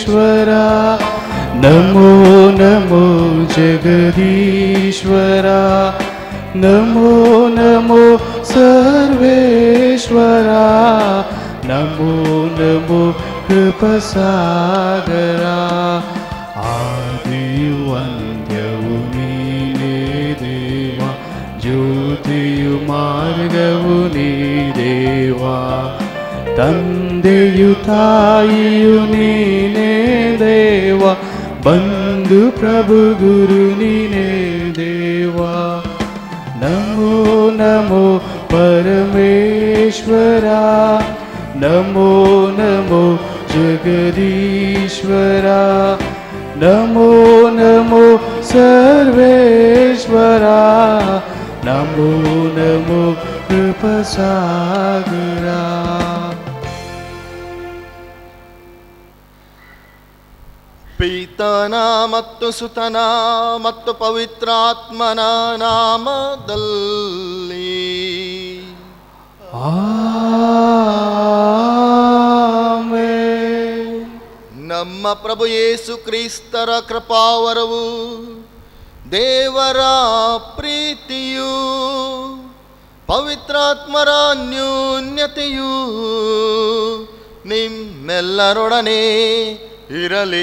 सर्वेश्वरा नमो नमो जगदीश्वरा नमो नमो सर्वेश्वरा नमो नमो कृपसागरा ಆದಿಯುವಂದ್ಯವು ನೀನೇ ದೇವ ಜ್ಯೋತಿಯು ಮಾರ್ಗವು ನೀ ದೇವ ತಂದೆಯು ತಾಯಿಯು ನೀನೇ ದೇವ ಬಂಧು ಪ್ರಭು ಗುರು ನೀನೇ ದೇವ ನಮೋ ನಮೋ ಪರಮೇಶ್ವರ ನಮೋ ನಮೋ ಜಗದೀಶ್ವರ ನಮೋ ನಮೋ ಸರ್ವೇಶ್ವರ ನಮೋ ನಮೋ ಕೃಪಸಾಗರ ಪಿತನ ಮತ್ತು ಸುತನ ಮತ್ತು ಪವಿತ್ರಾತ್ಮನ ನಾಮದಲ್ಲಿ ಆಮೆನ್. ನಮ್ಮ ಪ್ರಭು ಯೇಸು ಕ್ರಿಸ್ತರ ಕೃಪಾವರವು ದೇವರ ಪ್ರೀತಿಯು ಪವಿತ್ರಾತ್ಮರ ನ್ಯೂನ್ಯತೆಯು ನಿಮ್ಮೆಲ್ಲರೊಡನೆ ಇರಲಿ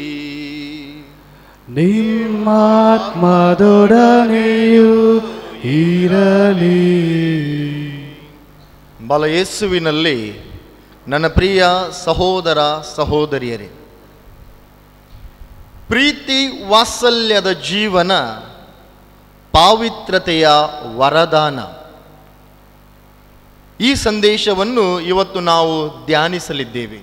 ನಿಮ್ಮಾತ್ಮದೊಡನೆಯೂ ಇರಲಿ ಬಲ ಯೇಸುವಿನಲ್ಲಿ ನನ್ನ ಪ್ರಿಯ ಸಹೋದರ ಸಹೋದರಿಯರೇ ಪ್ರೀತಿ ವಾತ್ಸಲ್ಯದ ಜೀವನ ಪಾವಿತ್ರತೆಯ ವರದಾನ ಈ ಸಂದೇಶವನ್ನು ಇವತ್ತು ನಾವು ಧ್ಯಾನಿಸಲಿದ್ದೇವೆ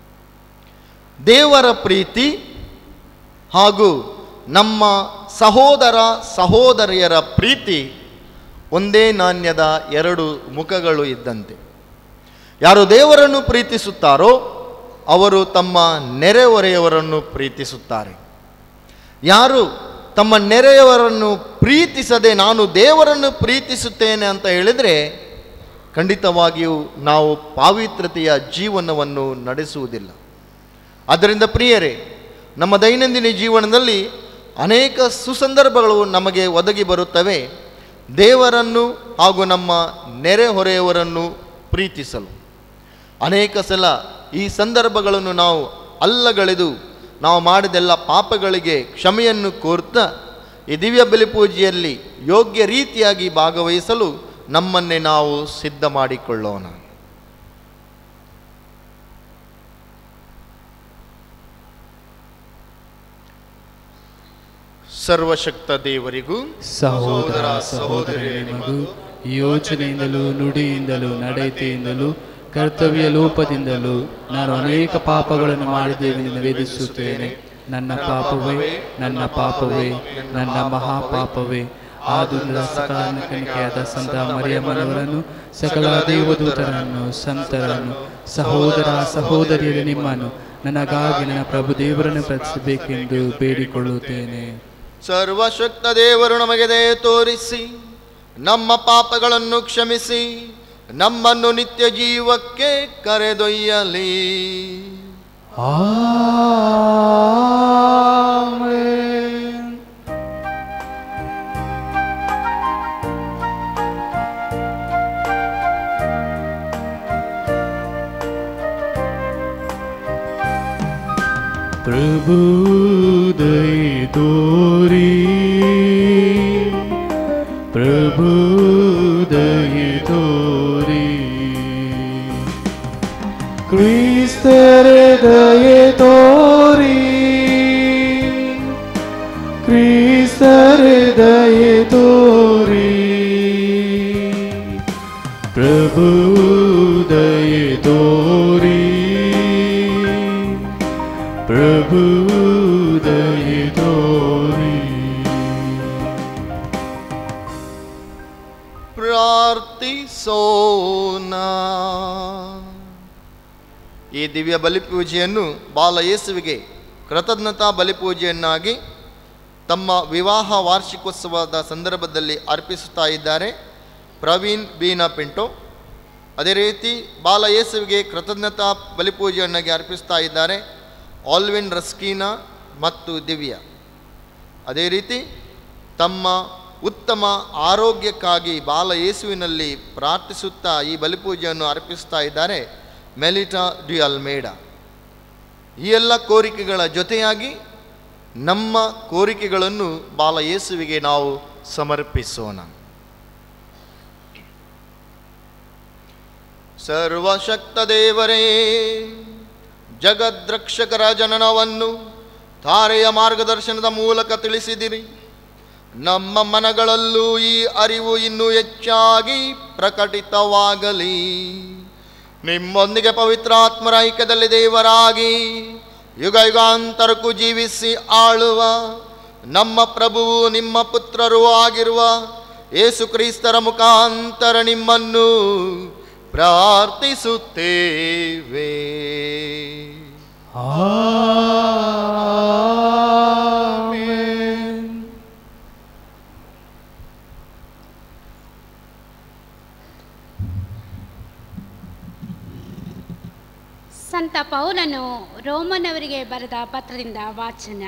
ದೇವರ ಪ್ರೀತಿ ಹಾಗೂ ನಮ್ಮ ಸಹೋದರ ಸಹೋದರಿಯರ ಪ್ರೀತಿ ಒಂದೇ ನಾಣ್ಯದ ಎರಡು ಮುಖಗಳು ಇದ್ದಂತೆ ಯಾರು ದೇವರನ್ನು ಪ್ರೀತಿಸುತ್ತಾರೋ ಅವರು ತಮ್ಮ ನೆರೆಹೊರೆಯವರನ್ನು ಪ್ರೀತಿಸುತ್ತಾರೆ ಯಾರು ತಮ್ಮ ನೆರೆಯವರನ್ನು ಪ್ರೀತಿಸದೆ ನಾನು ದೇವರನ್ನು ಪ್ರೀತಿಸುತ್ತೇನೆ ಅಂತ ಹೇಳಿದರೆ ಖಂಡಿತವಾಗಿಯೂ ನಾವು ಪಾವಿತ್ರತೆಯ ಜೀವನವನ್ನು ನಡೆಸುವುದಿಲ್ಲ ಆದ್ದರಿಂದ ಪ್ರಿಯರೇ ನಮ್ಮ ದೈನಂದಿನ ಜೀವನದಲ್ಲಿ ಅನೇಕ ಸುಸಂದರ್ಭಗಳು ನಮಗೆ ಒದಗಿ ಬರುತ್ತವೆ ದೇವರನ್ನು ಹಾಗೂ ನಮ್ಮ ನೆರೆಹೊರೆಯವರನ್ನು ಪ್ರೀತಿಸಲು ಅನೇಕ ಸಲ ಈ ಸಂದರ್ಭಗಳನ್ನು ನಾವು ಅಲ್ಲಗಳೆದು ನಾವು ಮಾಡಿದೆಲ್ಲ ಪಾಪಗಳಿಗೆ ಕ್ಷಮೆಯನ್ನು ಕೋರ್ತಾ ಈ ದಿವ್ಯ ಬಲಿ ಪೂಜೆಯಲ್ಲಿ ಯೋಗ್ಯ ರೀತಿಯಾಗಿ ಭಾಗವಹಿಸಲು ನಮ್ಮನ್ನೇ ನಾವು ಸಿದ್ಧ ಮಾಡಿಕೊಳ್ಳೋಣ ಸರ್ವಶಕ್ತ ದೇವರಿಗೂ ಸಹೋದರ ಸಹೋದರಿ ನಿಮಗೂ ಯೋಚನೆಯಿಂದಲೂ ನುಡಿಯಿಂದಲೂ ನಡತೆಯಿಂದಲೂ ಕರ್ತವ್ಯ ಲೋಪದಿಂದಲೂ ನಾನು ಅನೇಕ ಪಾಪಗಳನ್ನು ಮಾಡಿದ್ದೇವೆ ನಿವೇದಿಸುತ್ತೇನೆ ನನ್ನ ಪಾಪವೇ ನನ್ನ ಪಾಪವೇ ನನ್ನ ಮಹಾಪಾಪವೇ ಆದುದರ ಸಕಾಲಕನಿಕೆಯಾದ ಸಂತ ಮರಿಯಮ್ಮನವರನ್ನು ಸಕಲ ದೇವದೂತರನ್ನು ಸಂತರನ್ನು ಸಹೋದರ ಸಹೋದರಿಯರು ನಿಮ್ಮನ್ನು ನನಗಾಗಿ ನನ್ನ ಪ್ರಭು ದೇವರನ್ನು ಪ್ರಾರ್ಥಿಸಬೇಕೆಂದು ಬೇಡಿಕೊಳ್ಳುತ್ತೇನೆ ಸರ್ವಶಕ್ತ ದೇವರು ನಮಗೆ ದಯೆ ತೋರಿಸಿ ನಮ್ಮ ಪಾಪಗಳನ್ನು ಕ್ಷಮಿಸಿ ನಮ್ಮನ್ನು ನಿತ್ಯ ಜೀವಕ್ಕೆ ಕರೆದೊಯ್ಯಲಿ ಆಮೆನ್. ಪ್ರಭು ದಯ ತೋರಿ ಪ್ರಭು ದಯ ತೋರಿ ಕ್ರಿಸ್ತರೆ ದಯೆ ತೋರಿ ಕ್ರಿಸ್ತರೆ ದಯೆ ತೋರಿ ಪ್ರಭು ದಯೆ ತೋರಿ ಪ್ರಭು ದಯೆ ತೋರಿ ಪ್ರಾರ್ಥಿಸೋಣ ಈ ದಿವ್ಯ ಬಲಿಪೂಜೆಯನ್ನು ಬಾಲ ಯೇಸುವಿಗೆ ಕೃತಜ್ಞತಾ ಬಲಿಪೂಜೆಯನ್ನಾಗಿ ತಮ್ಮ ವಿವಾಹ ವಾರ್ಷಿಕೋತ್ಸವದ ಸಂದರ್ಭದಲ್ಲಿ ಅರ್ಪಿಸುತ್ತಾ ಇದ್ದಾರೆ ಪ್ರವೀಣ್ ಬೀನಾ ಪಿಂಟೋ ಅದೇ ರೀತಿ ಬಾಲ ಯೇಸುವಿಗೆ ಕೃತಜ್ಞತಾ ಬಲಿಪೂಜೆಯನ್ನಾಗಿ ಅರ್ಪಿಸ್ತಾ ಇದ್ದಾರೆ ಆಲ್ವಿನ್ ರಸ್ಕೀನಾ ಮತ್ತು ದಿವ್ಯ ಅದೇ ರೀತಿ ತಮ್ಮ ಉತ್ತಮ ಆರೋಗ್ಯಕ್ಕಾಗಿ ಬಾಲ ಯೇಸುವಿನಲ್ಲಿ ಪ್ರಾರ್ಥಿಸುತ್ತಾ ಈ ಬಲಿಪೂಜೆಯನ್ನು ಅರ್ಪಿಸ್ತಾ ಇದ್ದಾರೆ ಮೆಲಿಟಾ ಡಿ ಅಲ್ಮೇಡಾ ಈ ಎಲ್ಲ ಕೋರಿಕೆಗಳ ಜೊತೆಯಾಗಿ ನಮ್ಮ ಕೋರಿಕೆಗಳನ್ನು ಬಾಲ ಯೇಸುವಿಗೆ ನಾವು ಸಮರ್ಪಿಸೋಣ ಸರ್ವಶಕ್ತ ದೇವರೇ ಜಗದ್ರಕ್ಷಕರ ಜನನವನ್ನು ತಾರೆಯ ಮಾರ್ಗದರ್ಶನದ ಮೂಲಕ ತಿಳಿಸಿದಿರಿ ನಮ್ಮ ಮನಗಳಲ್ಲೂ ಈ ಅರಿವು ಇನ್ನೂ ಹೆಚ್ಚಾಗಿ ಪ್ರಕಟಿತವಾಗಲಿ ನಿಮ್ಮೊಂದಿಗೆ ಪವಿತ್ರಾತ್ಮರ ಐಕ್ಯದಲ್ಲಿ ದೇವರಾಗಿ ಯುಗ ಯುಗಾಂತರಕ್ಕೂ ಜೀವಿಸಿ ಆಳುವ ನಮ್ಮ ಪ್ರಭುವು ನಿಮ್ಮ ಪುತ್ರರೂ ಆಗಿರುವ ಯೇಸು ಕ್ರಿಸ್ತರ ಮುಖಾಂತರ ನಿಮ್ಮನ್ನು ಪ್ರಾರ್ಥಿಸುತ್ತೇವೆ ಆಮೆನ್. ಸಂತ ಪೌಲನು ರೋಮನವರಿಗೆ ಬರೆದ ಪತ್ರದಿಂದ ವಾಚನ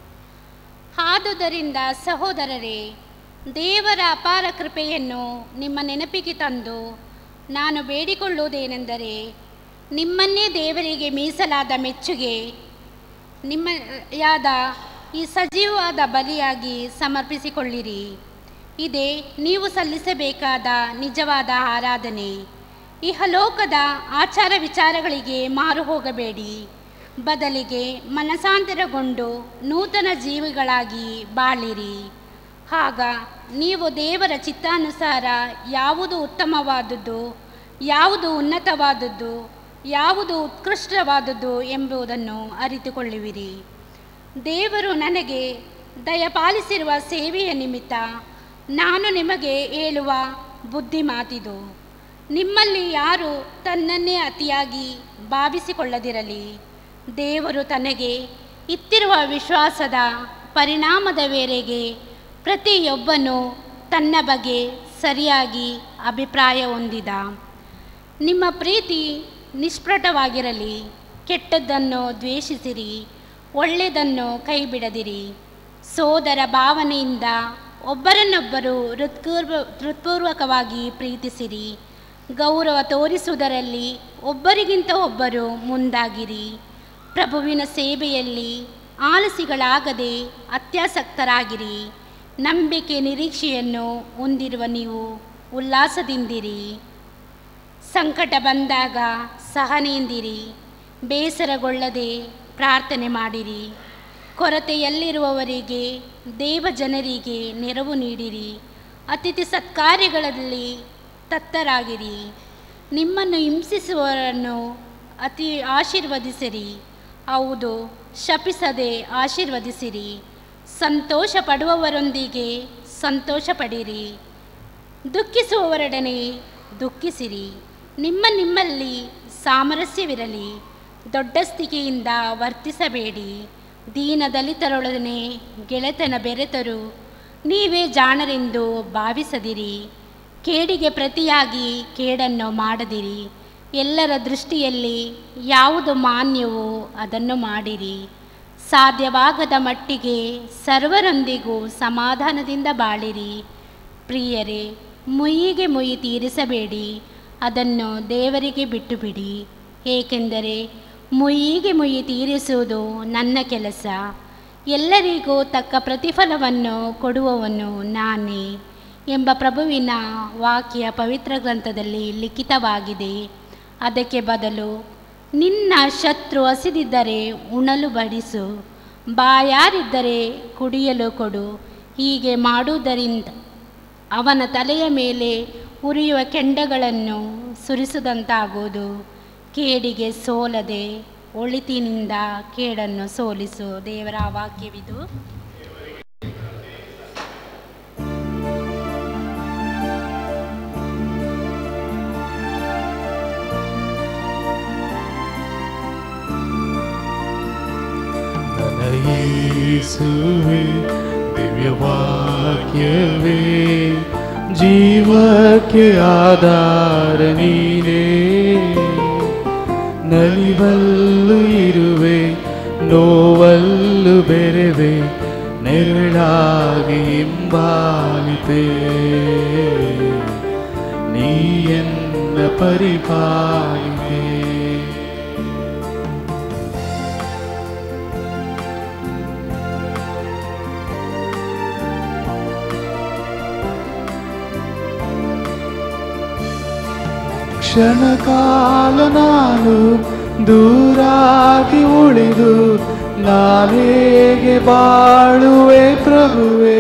ಆದುದರಿಂದ ಸಹೋದರರೇ ದೇವರ ಅಪಾರ ಕೃಪೆಯನ್ನು ನಿಮ್ಮ ನೆನಪಿಗೆ ತಂದು ನಾನು ಬೇಡಿಕೊಳ್ಳುವುದೇನೆಂದರೆ ನಿಮ್ಮನ್ನೇ ದೇವರಿಗೆ ಮೀಸಲಾದ ಮೆಚ್ಚುಗೆ ನಿಮ್ಮ ಯಾದ ಈ ಸಜೀವವಾದ ಬಲಿಯಾಗಿ ಸಮರ್ಪಿಸಿಕೊಳ್ಳಿರಿ ಇದೇ ನೀವು ಸಲ್ಲಿಸಬೇಕಾದ ನಿಜವಾದ ಆರಾಧನೆ ಇಹಲೋಕದ ಆಚಾರ ವಿಚಾರಗಳಿಗೆ ಮಾರು ಹೋಗಬೇಡಿ ಬದಲಿಗೆ ಮನಸಾಂತರಗೊಂಡು ನೂತನ ಜೀವಿಗಳಾಗಿ ಬಾಳಿರಿ ಆಗ ನೀವು ದೇವರ ಚಿತ್ತಾನುಸಾರ ಯಾವುದು ಉತ್ತಮವಾದದ್ದು ಯಾವುದು ಉನ್ನತವಾದದ್ದು ಯಾವುದು ಉತ್ಕೃಷ್ಟವಾದದ್ದು ಎಂಬುದನ್ನು ಅರಿತುಕೊಳ್ಳುವಿರಿ ದೇವರು ನನಗೆ ದಯಪಾಲಿಸಿರುವ ಸೇವೆಯ ನಿಮಿತ್ತ ನಾನು ನಿಮಗೆ ಹೇಳುವ ಬುದ್ಧಿ ಮಾತಿದು ನಿಮ್ಮಲ್ಲಿ ಯಾರು ತನ್ನನ್ನೇ ಅತಿಯಾಗಿ ಭಾವಿಸಿಕೊಳ್ಳದಿರಲಿ ದೇವರು ತನಗೆ ಇತ್ತಿರುವ ವಿಶ್ವಾಸದ ಪರಿಣಾಮದ ಮೇರೆಗೆ ಪ್ರತಿಯೊಬ್ಬನು ತನ್ನ ಬಗ್ಗೆ ಸರಿಯಾಗಿ ಅಭಿಪ್ರಾಯ ಹೊಂದಿದ ನಿಮ್ಮ ಪ್ರೀತಿ ನಿಷ್ಪ್ರಟವಾಗಿರಲಿ ಕೆಟ್ಟದ್ದನ್ನು ದ್ವೇಷಿಸಿರಿ ಒಳ್ಳೆಯದನ್ನು ಕೈಬಿಡದಿರಿ ಸೋದರ ಭಾವನೆಯಿಂದ ಒಬ್ಬರನ್ನೊಬ್ಬರು ಹೃತ್ಪೂರ್ವ ಹೃತ್ಪೂರ್ವಕವಾಗಿ ಪ್ರೀತಿಸಿರಿ ಗೌರವ ತೋರಿಸುವುದರಲ್ಲಿ ಒಬ್ಬರಿಗಿಂತ ಒಬ್ಬರು ಮುಂದಾಗಿರಿ ಪ್ರಭುವಿನ ಸೇವೆಯಲ್ಲಿ ಆಲಸಿಗಳಾಗದೆ ಅತ್ಯಾಸಕ್ತರಾಗಿರಿ ನಂಬಿಕೆ ನಿರೀಕ್ಷೆಯನ್ನು ಹೊಂದಿರುವ ನೀವು ಉಲ್ಲಾಸದಿಂದಿರಿ ಸಂಕಟ ಬಂದಾಗ ಸಹನೆಯಿಂದಿರಿ ಬೇಸರಗೊಳ್ಳದೆ ಪ್ರಾರ್ಥನೆ ಮಾಡಿರಿ ಕೊರತೆಯಲ್ಲಿರುವವರಿಗೆ ದೇವಜನರಿಗೆ ನೆರವು ನೀಡಿರಿ ಅತಿಥಿ ಸತ್ಕಾರ್ಯಗಳಲ್ಲಿ ತತ್ತರಾಗಿರಿ ನಿಮ್ಮನ್ನು ಹಿಂಸಿಸುವವರನ್ನು ಅತಿ ಆಶೀರ್ವದಿಸಿರಿ ಹೌದು ಶಪಿಸದೆ ಆಶೀರ್ವದಿಸಿರಿ ಸಂತೋಷ ಪಡುವವರೊಂದಿಗೆ ಸಂತೋಷ ಪಡಿರಿ ದುಃಖಿಸುವವರೊಡನೆ ದುಃಖಿಸಿರಿ ನಿಮ್ಮ ನಿಮ್ಮಲ್ಲಿ ಸಾಮರಸ್ಯವಿರಲಿ ದೊಡ್ಡಸ್ತಿಕೆಯಿಂದ ವರ್ತಿಸಬೇಡಿ ದೀನ ದಲಿತರೊಡನೆ ಗೆಳೆತನ ಬೆರೆತರು ನೀವೇ ಜಾಣರೆಂದು ಭಾವಿಸದಿರಿ ಕೇಡಿಗೆ ಪ್ರತಿಯಾಗಿ ಕೇಡನ್ನು ಮಾಡದಿರಿ ಎಲ್ಲರ ದೃಷ್ಟಿಯಲ್ಲಿ ಯಾವುದು ಮಾನ್ಯವೋ ಅದನ್ನು ಮಾಡಿರಿ ಸಾಧ್ಯವಾಗದ ಮಟ್ಟಿಗೆ ಸರ್ವರೊಂದಿಗೂ ಸಮಾಧಾನದಿಂದ ಬಾಳಿರಿ ಪ್ರಿಯರೇ ಮುಯ್ಯಿಗೆ ಮುಯ್ಯಿ ತೀರಿಸಬೇಡಿ ಅದನ್ನು ದೇವರಿಗೆ ಬಿಟ್ಟು ಬಿಡಿ ಏಕೆಂದರೆ ಮುಯ್ಯಿಗೆ ಮುಯ್ಯಿ ತೀರಿಸುವುದು ನನ್ನ ಕೆಲಸ ಎಲ್ಲರಿಗೂ ತಕ್ಕ ಪ್ರತಿಫಲವನ್ನು ಕೊಡುವವನು ನಾನೇ ಎಂಬ ಪ್ರಭುವಿನ ವಾಕ್ಯ ಪವಿತ್ರ ಗ್ರಂಥದಲ್ಲಿ ಲಿಖಿತವಾಗಿದೆ ಅದಕ್ಕೆ ಬದಲು ನಿನ್ನ ಶತ್ರು ಹಸಿದಿದ್ದರೆ ಉಣಲು ಬಡಿಸು ಬಾಯಾರಿದ್ದರೆ ಕುಡಿಯಲು ಕೊಡು ಹೀಗೆ ಮಾಡುವುದರಿಂದ ಅವನ ತಲೆಯ ಮೇಲೆ ಉರಿಯುವ ಕೆಂಡಗಳನ್ನು ಸುರಿಸಿದಂತಾಗುವುದು ಕೇಡಿಗೆ ಸೋಲದೆ ಒಳಿತಿನಿಂದ ಕೇಡನ್ನು ಸೋಲಿಸು ದೇವರ ವಾಕ್ಯವಿದು ನನ್ನ ಯೇಸುವೆ ದಿವ್ಯವಾಕ್ಯವೇ ಜೀವಕ್ಕೆ ಆಧಾರ ನೀನೇ ನಲಿವಲ್ಲು ಇರುವೆ ನೋವಲ್ಲು ಬೆರೆವೆ ನೆರಳಾಗಿ ಹಿಂಬಾಲಿತೆ ನೀ ಎನ್ನ ಪರಿಪಾಲಿತೆ ಕ್ಷಣಕಾಲ ನಾನು ದೂರಾಗಿ ಉಳಿದು ನಾನೇಗೆ ಬಾಳುವೆ ಪ್ರಭುವೆ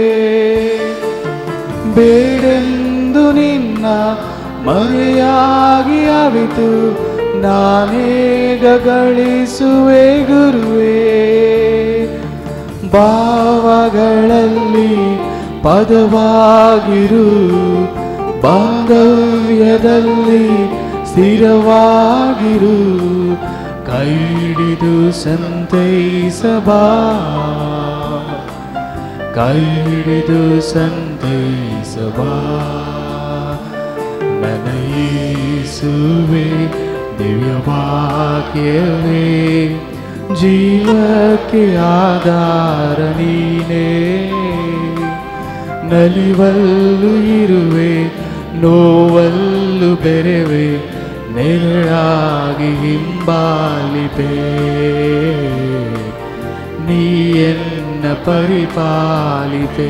ಬೇಡೆಂದು ನಿನ್ನ ಮರೆಯಾಗಿ ಅವಿತು ನಾನೇಗ ಗಳಿಸುವೆ ಗುರುವೇ ಭಾವಗಳಲ್ಲಿ ಪದವಾಗಿರು ಬಾಂಧವ್ಯದಲ್ಲಿ ಸ್ಥಿರವಾಗಿರು ಕೈಡಿದು ಸಂತೈಸಬಾ ಕೈಡಿದು ಸಂತೈಸಬಾ ನನಯಿಸುವೆ ದಿವ್ಯವಾಕ್ಯವೇ ಜೀವಕ್ಕೆ ಆಧಾರ ನೀನೇ ನಲಿವಲ್ಲು ಇರುವೆ ನೋವಲ್ಲು ಬೆರೆವೆ ನೆರಳಾಗಿ ಹಿಂಬಾಲಿಪೆ ನೀ ಎನ್ನ ಪರಿಪಾಲಿತೆ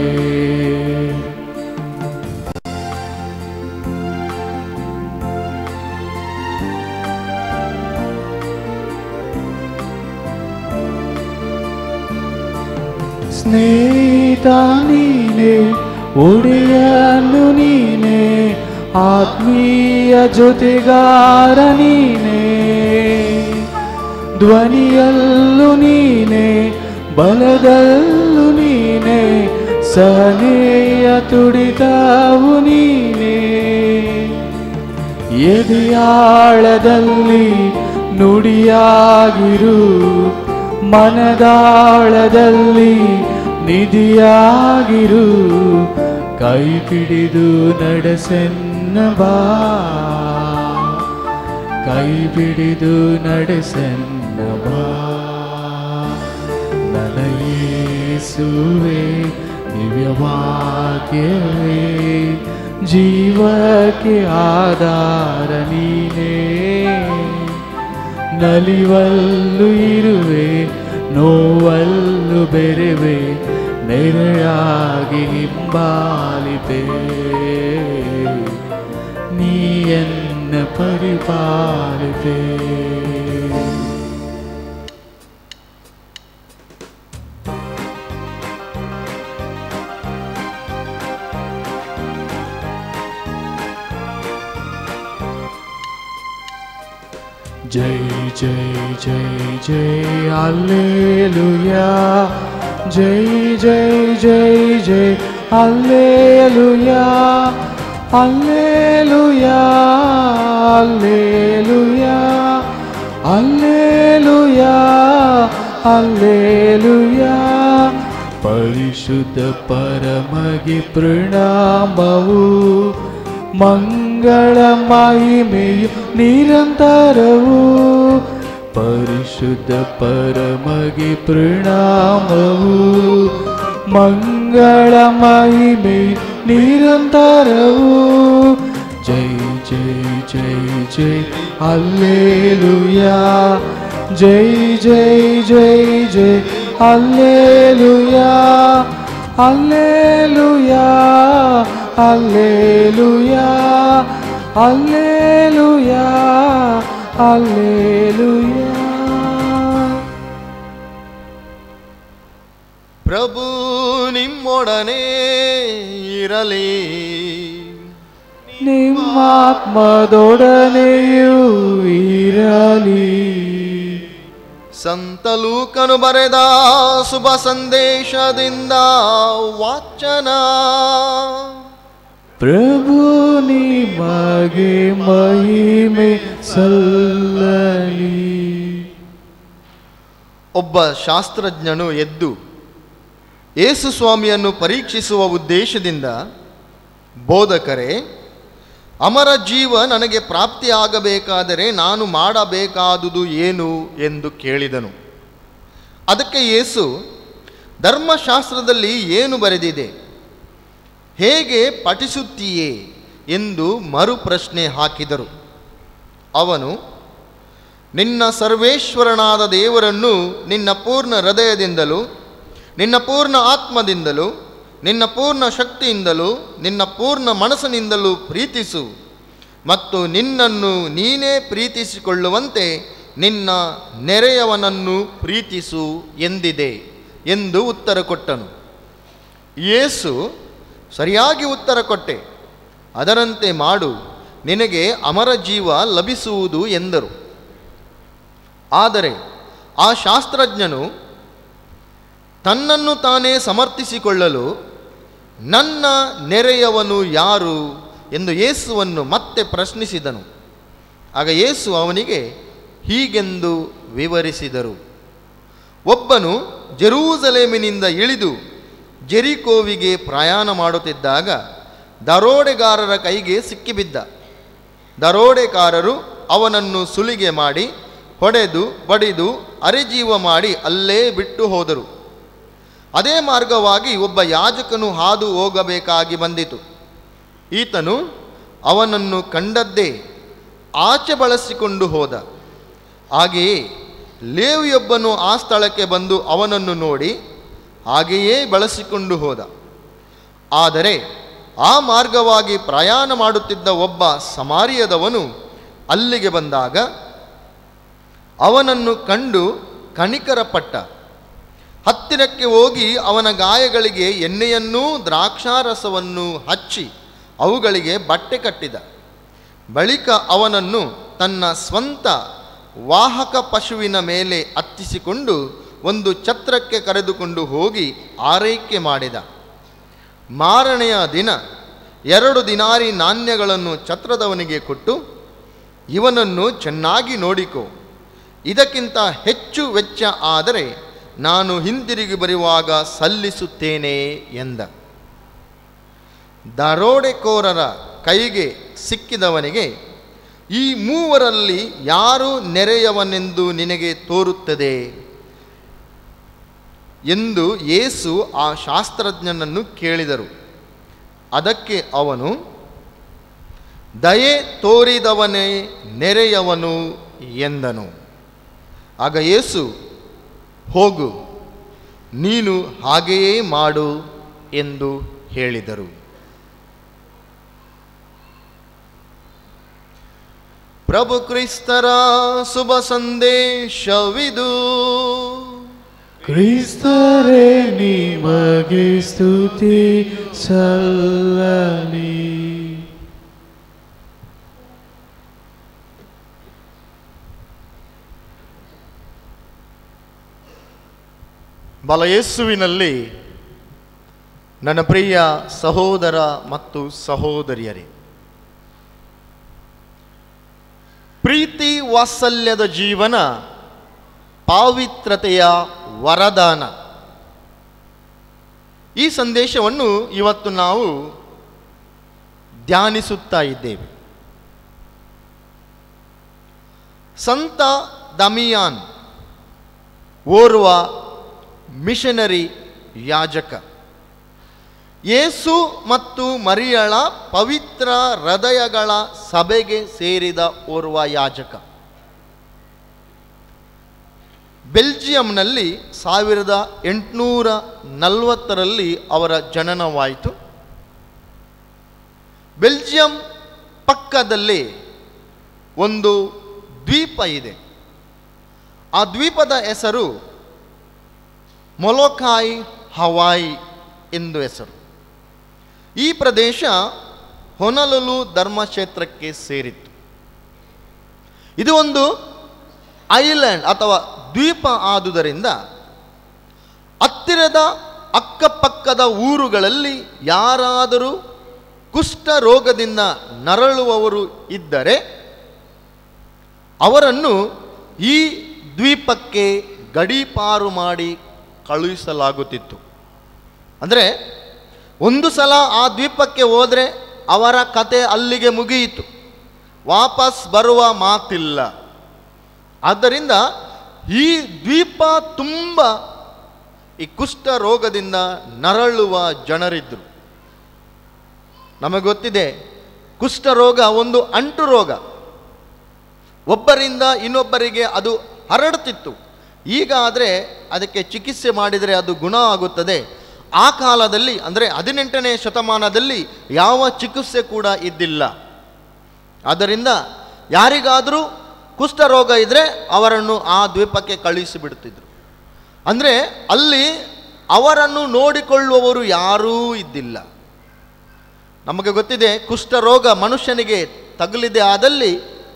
ಸ್ನೇಹಿತ ನೀನೆ ಒಡೆಯನು ನೀನೆ ಆತ್ಮೀಯ ಜೊತೆಗಾರ ನೀನೆ ಧ್ವನಿಯಲ್ಲೂ ನೀನೆ ಬಲದಲ್ಲೂ ನೀನೆ ಸಹನೆಯ ತುಡಿತಾವು ನೀನೆ ಎದೆಯಾಳದಲ್ಲಿ ನುಡಿಯಾಗಿರು ಮನದಾಳದಲ್ಲಿ ನಿಧಿಯಾಗಿರು ಕೈ ಹಿಡಿದು ನಡೆಸೆನ್ನ ಬಾ ಕೈ ಬಿಡಿದು ನಡೆಸೆನ್ನ ಬಾ ನನಯೇಸುವೆ ದಿವ್ಯವಾಕ್ಯವೇ ಜೀವಕ್ಕೆ ಆಧಾರ ನೀನೇ ನಲಿವಲ್ಲು ಇರುವೆ ನೋವಲ್ಲು ಬೆರೆವೆ ನೆರಳಾಗಿ ಹಿಂಬಾಲಿತೆ ನೀ ಎನ್ನ ಪರಿಪಾಲಿತೆ ಜೈ ಜೈ ಜೈ ಜೈ ಅಲ್ಲೇಲುಯಾ ಜೈ ಜೈ ಜೈ ಜೈ ಅಲ್ಲೇಲುಯಾ ಅಲ್ಲೇಲುಯಾ ಅಲ್ಲೇಲುಯಾ ಅಲ್ಲೇಲುಯಾ ಅಲ್ಲೇಲುಯಾ ಪರಿಶುದ್ಧ ಪರಮಗೆ ಪ್ರಣಾಮವು ಮಂಗಳ ಮಹಿಮೆಯು ನಿರಂತರವು ಪರಿಶುದ್ಧ ಪರಮಗೆ ಪ್ರಣಾಮವು ಮಂಗಳ ಮಹಿಮೆಯು ನಿರಂತರವು ಜೈ ಜೈ ಜೈ ಜೈ ಅಲ್ಲೇಲುಯಾ ಜೈ ಜೈ ಜೈ ಜೈ ಅಲ್ಲೇಲುಯಾ ಅಲ್ಲೇಲುಯಾ ಅಲ್ಲೇಲುಯಾ ಅಲ್ಲೇಲುಯಾ ಅಲ್ಲೇಲುಯಾ ಪ್ರಭು ನಿಮ್ಮೊಡನೆ ಇರಲಿ ನಿಮ್ಮಾತ್ಮದೊಡನೆಯೂ ಇರಲಿ ಸಂತ ಲೂಕನು ಬರೆದ ಶುಭ ಸಂದೇಶದಿಂದ ವಾಚನ ಪ್ರಭು ನಿಮಗೆ ಮಹಿಮೆ ಸಲ್ಲಲಿ ಒಬ್ಬ ಶಾಸ್ತ್ರಜ್ಞನು ಎದ್ದು ಯೇಸು ಸ್ವಾಮಿಯನ್ನು ಪರೀಕ್ಷಿಸುವ ಉದ್ದೇಶದಿಂದ ಬೋಧಕರೇ ಅಮರ ಜೀವ ನನಗೆ ಪ್ರಾಪ್ತಿಯಾಗಬೇಕಾದರೆ ನಾನು ಮಾಡಬೇಕಾದುದು ಏನು ಎಂದು ಕೇಳಿದನು ಅದಕ್ಕೆ ಯೇಸು ಧರ್ಮಶಾಸ್ತ್ರದಲ್ಲಿ ಏನು ಬರೆದಿದೆ ಹೇಗೆ ಪಠಿಸುತ್ತೀಯೇ ಎಂದು ಮರುಪ್ರಶ್ನೆ ಹಾಕಿದರು ಅವನು ನಿನ್ನ ಸರ್ವೇಶ್ವರನಾದ ದೇವರನ್ನು ನಿನ್ನ ಪೂರ್ಣ ಹೃದಯದಿಂದಲೂ ನಿನ್ನ ಪೂರ್ಣ ಆತ್ಮದಿಂದಲೂ ನಿನ್ನ ಪೂರ್ಣ ಶಕ್ತಿಯಿಂದಲೂ ನಿನ್ನ ಪೂರ್ಣ ಮನಸ್ಸಿನಿಂದಲೂ ಪ್ರೀತಿಸು ಮತ್ತು ನಿನ್ನನ್ನು ನೀನೇ ಪ್ರೀತಿಸಿಕೊಳ್ಳುವಂತೆ ನಿನ್ನ ನೆರೆಯವನನ್ನು ಪ್ರೀತಿಸು ಎಂದಿದೆ ಎಂದು ಉತ್ತರ ಕೊಟ್ಟನು ಯೇಸು ಸರಿಯಾಗಿ ಉತ್ತರ ಕೊಟ್ಟೆ ಅದರಂತೆ ಮಾಡು ನಿನಗೆ ಅಮರ ಜೀವ ಲಭಿಸುವುದು ಎಂದರು ಆದರೆ ಆ ಶಾಸ್ತ್ರಜ್ಞನು ತನ್ನನ್ನು ತಾನೇ ಸಮರ್ಥಿಸಿಕೊಳ್ಳಲು ನನ್ನ ನೆರೆಯವನು ಯಾರು ಎಂದು ಯೇಸುವನ್ನು ಮತ್ತೆ ಪ್ರಶ್ನಿಸಿದನು ಆಗ ಯೇಸು ಅವನಿಗೆ ಹೀಗೆಂದು ವಿವರಿಸಿದರು ಒಬ್ಬನು ಜೆರೂಸಲೇಮಿನಿಂದ ಇಳಿದು ಜೆರಿಕೋವಿಗೆ ಪ್ರಯಾಣ ಮಾಡುತ್ತಿದ್ದಾಗ ದರೋಡೆಗಾರರ ಕೈಗೆ ಸಿಕ್ಕಿಬಿದ್ದ ದರೋಡೆಗಾರರು ಅವನನ್ನು ಸುಲಿಗೆ ಮಾಡಿ ಹೊಡೆದು ಬಡಿದು ಅರೆಜೀವ ಮಾಡಿ ಅಲ್ಲೇ ಬಿಟ್ಟು ಹೋದರು ಅದೇ ಮಾರ್ಗವಾಗಿ ಒಬ್ಬ ಯಾಜಕನು ಹಾದು ಹೋಗಬೇಕಾಗಿ ಬಂದಿತು ಈತನು ಅವನನ್ನು ಕಂಡದ್ದೇ ಆಚೆ ಬಳಸಿಕೊಂಡು ಹೋದ ಹಾಗೆಯೇ ಲೇವಿಯೊಬ್ಬನು ಆ ಸ್ಥಳಕ್ಕೆ ಬಂದು ಅವನನ್ನು ನೋಡಿ ಹಾಗೆಯೇ ಬಳಸಿಕೊಂಡು ಹೋದ ಆದರೆ ಆ ಮಾರ್ಗವಾಗಿ ಪ್ರಯಾಣ ಮಾಡುತ್ತಿದ್ದ ಒಬ್ಬ ಸಮಾರಿಯದವನು ಅಲ್ಲಿಗೆ ಬಂದಾಗ ಅವನನ್ನು ಕಂಡು ಕಣಿಕರಪಟ್ಟ ಹತ್ತಿರಕ್ಕೆ ಹೋಗಿ ಅವನ ಗಾಯಗಳಿಗೆ ಎಣ್ಣೆಯನ್ನೂ ದ್ರಾಕ್ಷಾರಸವನ್ನು ಹಚ್ಚಿ ಅವುಗಳಿಗೆ ಬಟ್ಟೆ ಕಟ್ಟಿದ ಬಳಿಕ ಅವನನ್ನು ತನ್ನ ಸ್ವಂತ ವಾಹಕ ಪಶುವಿನ ಮೇಲೆ ಹತ್ತಿಸಿಕೊಂಡು ಒಂದು ಛತ್ರಕ್ಕೆ ಕರೆದುಕೊಂಡು ಹೋಗಿ ಆರೈಕೆ ಮಾಡಿದ ಮಾರನೆಯ ದಿನ ಎರಡು ದಿನಾರಿ ನಾಣ್ಯಗಳನ್ನು ಛತ್ರದವನಿಗೆ ಕೊಟ್ಟು ಇವನನ್ನು ಚೆನ್ನಾಗಿ ನೋಡಿಕೋ ಇದಕ್ಕಿಂತ ಹೆಚ್ಚು ವೆಚ್ಚ ಆದರೆ ನಾನು ಹಿಂದಿರುಗಿ ಬರುವಾಗ ಸಲ್ಲಿಸುತ್ತೇನೆ ಎಂದ ದರೋಡೆಕೋರರ ಕೈಗೆ ಸಿಕ್ಕಿದವನಿಗೆ ಈ ಮೂವರಲ್ಲಿ ಯಾರು ನೆರೆಯವನೆಂದು ನಿನಗೆ ತೋರುತ್ತದೆ ಎಂದು ಯೇಸು ಆ ಶಾಸ್ತ್ರಜ್ಞನನ್ನು ಕೇಳಿದರು ಅದಕ್ಕೆ ಅವನು ದಯೆ ತೋರಿದವನೇ ನೆರೆಯವನು ಎಂದನು ಆಗ ಯೇಸು ಹೋಗು ನೀನು ಹಾಗೆಯೇ ಮಾಡು ಎಂದು ಹೇಳಿದರು ಪ್ರಭು ಕ್ರಿಸ್ತರ ಶುಭ ಸಂದೇಶವಿದು ಕ್ರಿಸ್ತರೇ ನಿಮಗೆ ಸ್ತುತಿ ಸಲ್ಲಲಿ ಬಲಯೇಸುವಿನಲ್ಲಿ ನನ್ನ ಪ್ರಿಯ ಸಹೋದರ ಮತ್ತು ಸಹೋದರಿಯರೇ ಪ್ರೀತಿ ವಾತ್ಸಲ್ಯದ ಜೀವನ ಪಾವಿತ್ರತೆಯ ವರದಾನ ಈ ಸಂದೇಶವನ್ನು ಇವತ್ತು ನಾವು ಧ್ಯಾನಿಸುತ್ತಾ ಇದ್ದೇವೆ ಸಂತ ದಮಿಯಾನ್ ಓರ್ವ ಮಿಷನರಿ ಯಾಜಕ ಯೇಸು ಮತ್ತು ಮರಿಯಳ ಪವಿತ್ರ ಹೃದಯಗಳ ಸಭೆಗೆ ಸೇರಿದ ಓರ್ವ ಯಾಜಕ ಬೆಲ್ಜಿಯಂನಲ್ಲಿ ಸಾವಿರದ ಎಂಟುನೂರ ನಲವತ್ತರಲ್ಲಿ ಅವರ ಜನನವಾಯಿತು ಬೆಲ್ಜಿಯಂ ಪಕ್ಕದಲ್ಲಿ ಒಂದು ದ್ವೀಪ ಇದೆ ಆ ದ್ವೀಪದ ಹೆಸರು ಮೊಲೋಕಾಯ್ ಹವಾಯ್ ಎಂದು ಹೆಸರು ಈ ಪ್ರದೇಶ ಹೊನಲುಲು ಧರ್ಮಕ್ಷೇತ್ರಕ್ಕೆ ಸೇರಿತ್ತು ಇದು ಒಂದು ಐಲ್ಯಾಂಡ್ ಅಥವಾ ದ್ವೀಪ ಆದುದರಿಂದ ಹತ್ತಿರದ ಅಕ್ಕಪಕ್ಕದ ಊರುಗಳಲ್ಲಿ ಯಾರಾದರೂ ಕುಷ್ಠ ರೋಗದಿಂದ ನರಳುವವರು ಇದ್ದರೆ ಅವರನ್ನು ಈ ದ್ವೀಪಕ್ಕೆ ಗಡೀಪಾರು ಮಾಡಿ ಕಳುಹಿಸಲಾಗುತ್ತಿತ್ತು ಅಂದರೆ ಒಂದು ಸಲ ಆ ದ್ವೀಪಕ್ಕೆ ಹೋದರೆ ಅವರ ಕತೆ ಅಲ್ಲಿಗೆ ಮುಗಿಯಿತು ವಾಪಸ್ ಬರುವ ಮಾತಿಲ್ಲ ಆದ್ದರಿಂದ ಈ ದ್ವೀಪ ತುಂಬ ಈ ಕುಷ್ಠ ರೋಗದಿಂದ ನರಳುವ ಜನರಿದ್ದರು ನಮಗೆ ಗೊತ್ತಿದೆ ಕುಷ್ಠ ರೋಗ ಒಂದು ಅಂಟು ರೋಗ ಒಬ್ಬರಿಂದ ಇನ್ನೊಬ್ಬರಿಗೆ ಅದು ಹರಡುತ್ತಿತ್ತು ಈಗ ಆದರೆ ಅದಕ್ಕೆ ಚಿಕಿತ್ಸೆ ಮಾಡಿದರೆ ಅದು ಗುಣ ಆಗುತ್ತದೆ ಆ ಕಾಲದಲ್ಲಿ ಅಂದರೆ ಹದಿನೆಂಟನೇ ಶತಮಾನದಲ್ಲಿ ಯಾವ ಚಿಕಿತ್ಸೆ ಕೂಡ ಇದ್ದಿಲ್ಲ ಆದ್ದರಿಂದ ಯಾರಿಗಾದರೂ ಕುಷ್ಠರೋಗ ಇದ್ದರೆ ಅವರನ್ನು ಆ ದ್ವೀಪಕ್ಕೆ ಕಳುಹಿಸಿಬಿಡ್ತಿದ್ರು ಅಂದರೆ ಅಲ್ಲಿ ಅವರನ್ನು ನೋಡಿಕೊಳ್ಳುವವರು ಯಾರೂ ಇದ್ದಿಲ್ಲ ನಮಗೆ ಗೊತ್ತಿದೆ ಕುಷ್ಠರೋಗ ಮನುಷ್ಯನಿಗೆ ತಗುಲಿದೆ ಆದಲ್ಲಿ